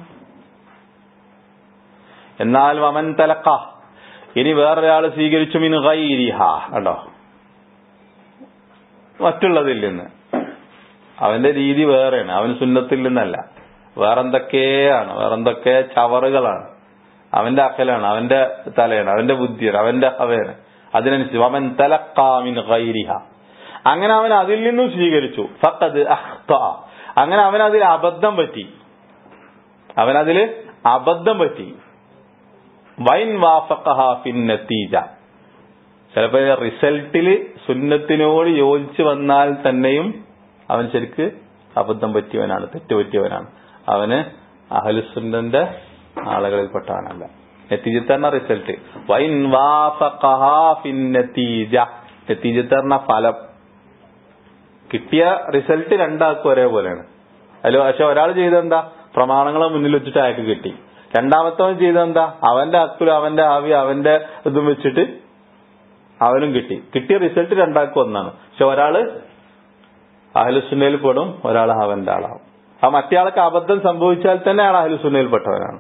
എന്നാൽ വമൻ തലക്ക ഇനി വേറൊരാൾ സ്വീകരിച്ചു മിൻ ഗൈരിഹ കണ്ടോ മറ്റുള്ളതിൽ നിന്ന് അവന്റെ രീതി വേറെയാണ് അവൻ സുന്നത്തിൽ നിന്നല്ല വേറെന്തൊക്കെയാണ് വേറെന്തൊക്കെ ചവറുകളാണ് അവന്റെ അക്കലാണ് അവന്റെ തലയാണ് അവന്റെ ബുദ്ധിയാണ് അവന്റെ അവയാണ് അതിനനുസരിച്ച് അവൻ തലക്കാമിൻ ഗൈരിഹ അങ്ങനെ അവൻ അതിൽ നിന്നും സ്വീകരിച്ചു ഫഖദ് അഖ്ത അങ്ങനെ അവൻ അതിൽ അബദ്ധം പറ്റി അവൻ അതിൽ അബദ്ധം പറ്റി വൈൻ വാഫഖഹ ഫിൻ നത്തീജ ചിലപ്പോ റിസൾട്ടില് സുന്നത്തിനോട് യോജിച്ച് വന്നാൽ തന്നെയും അവൻ ശരിക്ക് അബദ്ധം പറ്റിയവനാണ് തെറ്റ് പറ്റിയവനാണ് അവന് അഹലുസുന്നന്റെ ആളുകളിൽപ്പെട്ടവനല്ല നത്തീജത്ത് പറഞ്ഞ റിസൾട്ട് വൈൻ വാഫഖഹ ഫിൻ നത്തീജ നത്തീജത്ത് പറഞ്ഞ ഫലം കിട്ടിയ റിസൾട്ട് രണ്ടാൾക്കും ഒരേപോലെയാണ് അതിൽ പക്ഷെ ഒരാൾ ചെയ്തെന്താ പ്രമാണങ്ങളെ മുന്നിൽ വെച്ചിട്ട് അയാൾക്ക് കിട്ടി രണ്ടാമത്തവൻ ചെയ്തെന്താ അവന്റെ അക്കുലും അവന്റെ ആവി അവന്റെ ഇതും വെച്ചിട്ട് അവനും കിട്ടി കിട്ടിയ റിസൾട്ട് രണ്ടാൾക്കും ഒന്നാണ് പക്ഷെ ഒരാള് അഹലുസുന്നയിൽ പെടും ഒരാൾ അവന്റെ ആളാവും ആ മറ്റേ ആൾക്ക് അബദ്ധം സംഭവിച്ചാൽ തന്നെ അയാൾ അഹലുസുന്നയിൽ പെട്ടവനാണ്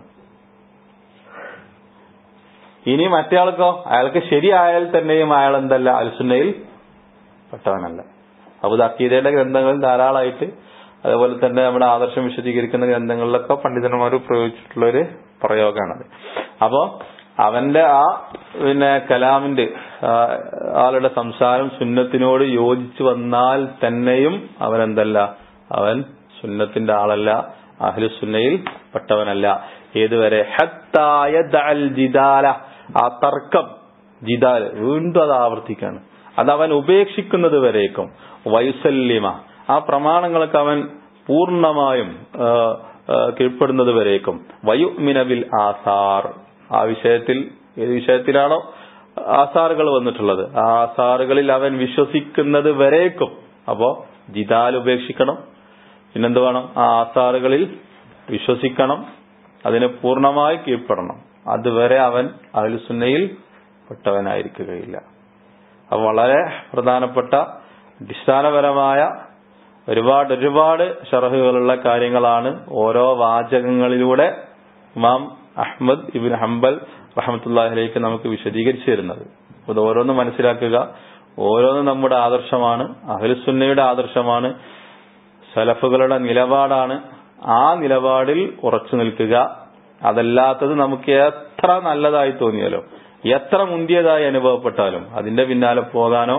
ഇനി മറ്റേ ആൾക്കോ അയാൾക്ക് ശരിയായാൽ തന്നെയും അയാൾ എന്തല്ല അൽസുന്നയിൽ പെട്ടവനല്ല അപ്പൊ അക്കീതയുടെ ഗ്രന്ഥങ്ങൾ ധാരാളമായിട്ട് അതേപോലെ തന്നെ നമ്മുടെ ആദർശം വിശദീകരിക്കുന്ന ഗ്രന്ഥങ്ങളിലൊക്കെ പണ്ഡിതന്മാർ പ്രയോഗിച്ചിട്ടുള്ള ഒരു പ്രയോഗമാണത് അപ്പോ അവന്റെ ആ പിന്നെ കലാമിന്റെ ആ, ആളുടെ സംസാരം സുന്നത്തിനോട് യോജിച്ചു വന്നാൽ തന്നെയും അവൻ എന്തല്ല അവൻ സുന്നത്തിന്റെ ആളല്ല അഹ്ലുസുന്നയിൽ പെട്ടവനല്ല ഏതുവരെ ഹത്തായ ദഅൽ ജിദാല ആ തർക്കം ജിദാൽ വീണ്ടും അത് ആവർത്തിക്കാണ് അത് അവൻ ഉപേക്ഷിക്കുന്നത് വരേക്കും വൈസല്യമ ആ പ്രമാണങ്ങൾക്ക് അവൻ പൂർണ്ണമായും ആ, ആ, കീഴ്പ്പെടുന്നത് വരേക്കും വയുമിനബിൽ ആസാർ ആ വിഷയത്തിൽ ഏത് വിഷയത്തിലാണോ ആസാറുകൾ വന്നിട്ടുള്ളത് ആ ആസാറുകളിൽ അവൻ വിശ്വസിക്കുന്നത് വരേക്കും അപ്പോ ജിദാൽ ഉപേക്ഷിക്കണം പിന്നെന്ത് വേണം ആ ആസാറുകളിൽ വിശ്വസിക്കണം അതിനെ പൂർണ്ണമായി കീഴ്പ്പെടണം അതുവരെ അവൻ അഹ്ലുസുന്നയിൽ പെട്ടവനായിരിക്കുകയില്ല അത് വളരെ പ്രധാനപ്പെട്ട അടിസ്ഥാനപരമായ ഒരുപാട് ഒരുപാട് ഷറഹുകളുള്ള കാര്യങ്ങളാണ് ഓരോ വാചകങ്ങളിലൂടെ ഇമാം അഹ്മദ് ഇബിൻ ഹംബൽ റഹമത്തുല്ലാഹിലേക്ക് നമുക്ക് വിശദീകരിച്ചു തരുന്നത് അത് ഓരോന്നും മനസ്സിലാക്കുക ഓരോന്നും നമ്മുടെ ആദർശമാണ് അഹ്ലുസുന്നയുടെ ആദർശമാണ് സലഫുകളുടെ നിലപാടാണ് ആ നിലപാടിൽ ഉറച്ചു നിൽക്കുക അതല്ലാത്തത് നമുക്ക് എത്ര നല്ലതായി തോന്നിയാലോ എത്ര മുന്തിയതായി അനുഭവപ്പെട്ടാലും അതിന്റെ പിന്നാലെ പോകാനോ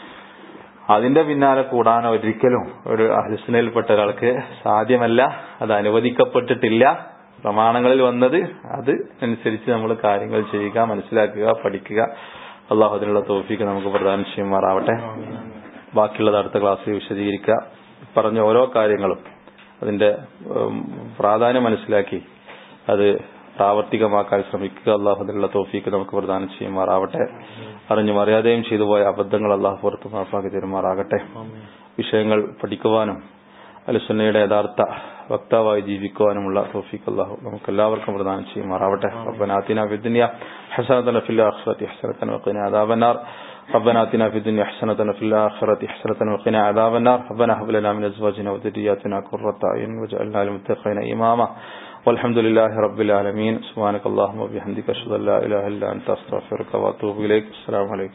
അതിന്റെ പിന്നാലെ കൂടാനോ ഒരിക്കലും ഒരു അഹ്ലുസുനയിൽപ്പെട്ട ഒരാൾക്ക് സാധ്യമല്ല അത് അനുവദിക്കപ്പെട്ടിട്ടില്ല പ്രമാണങ്ങളിൽ വന്നത് അത് അനുസരിച്ച് നമ്മൾ കാര്യങ്ങൾ ചെയ്യുക മനസ്സിലാക്കുക പഠിക്കുക അള്ളാഹു അതിനുള്ള തോഫിക്ക് നമുക്ക് പ്രദാനം ചെയ്യുമാറാവട്ടെ ബാക്കിയുള്ളത് അടുത്ത ക്ലാസ്സിൽ വിശദീകരിക്കുക പറഞ്ഞ ഓരോ കാര്യങ്ങളും അതിന്റെ ഉം, പ്രാധാന്യം മനസ്സിലാക്കി അത് പ്രാവർത്തികമാക്കാൻ ശ്രമിക്കുക അള്ളാഹു അതിനുള്ള തോഫീക്ക് നമുക്ക് പ്രദാനം ചെയ്യുമാറാവട്ടെ അറിഞ്ഞും അറിയാതെയും ചെയ്തു പോയ അബദ്ധങ്ങൾ അള്ളാഹു പുറത്ത് മാഫാക്കി തരുമാറാകട്ടെ വിഷയങ്ങൾ പഠിക്കുവാനും അലുസുന്നയുടെ യഥാർത്ഥ വക്താവായി ജീവിക്കുവാനുമുള്ള തോഫീക്ക് അള്ളാഹു നമുക്ക് എല്ലാവർക്കും പ്രദാനം ചെയ്യുമാറാവട്ടെ ربنا آتنا في الدنيا حسنة وفي الآخرة حسنة وقنا عذاب النار ربنا آتنا في الدنيا حسنة وفي الآخرة حسنة وقنا عذاب النار ربنا هب لنا من أزواجنا وذرياتنا قرة أعين واجعلنا للمتقين إماما والحمد لله رب العالمين سبحانك اللهم وبحمدك أشهد أن لا إله إلا أنت أستغفرك وأتوب إليك السلام عليكم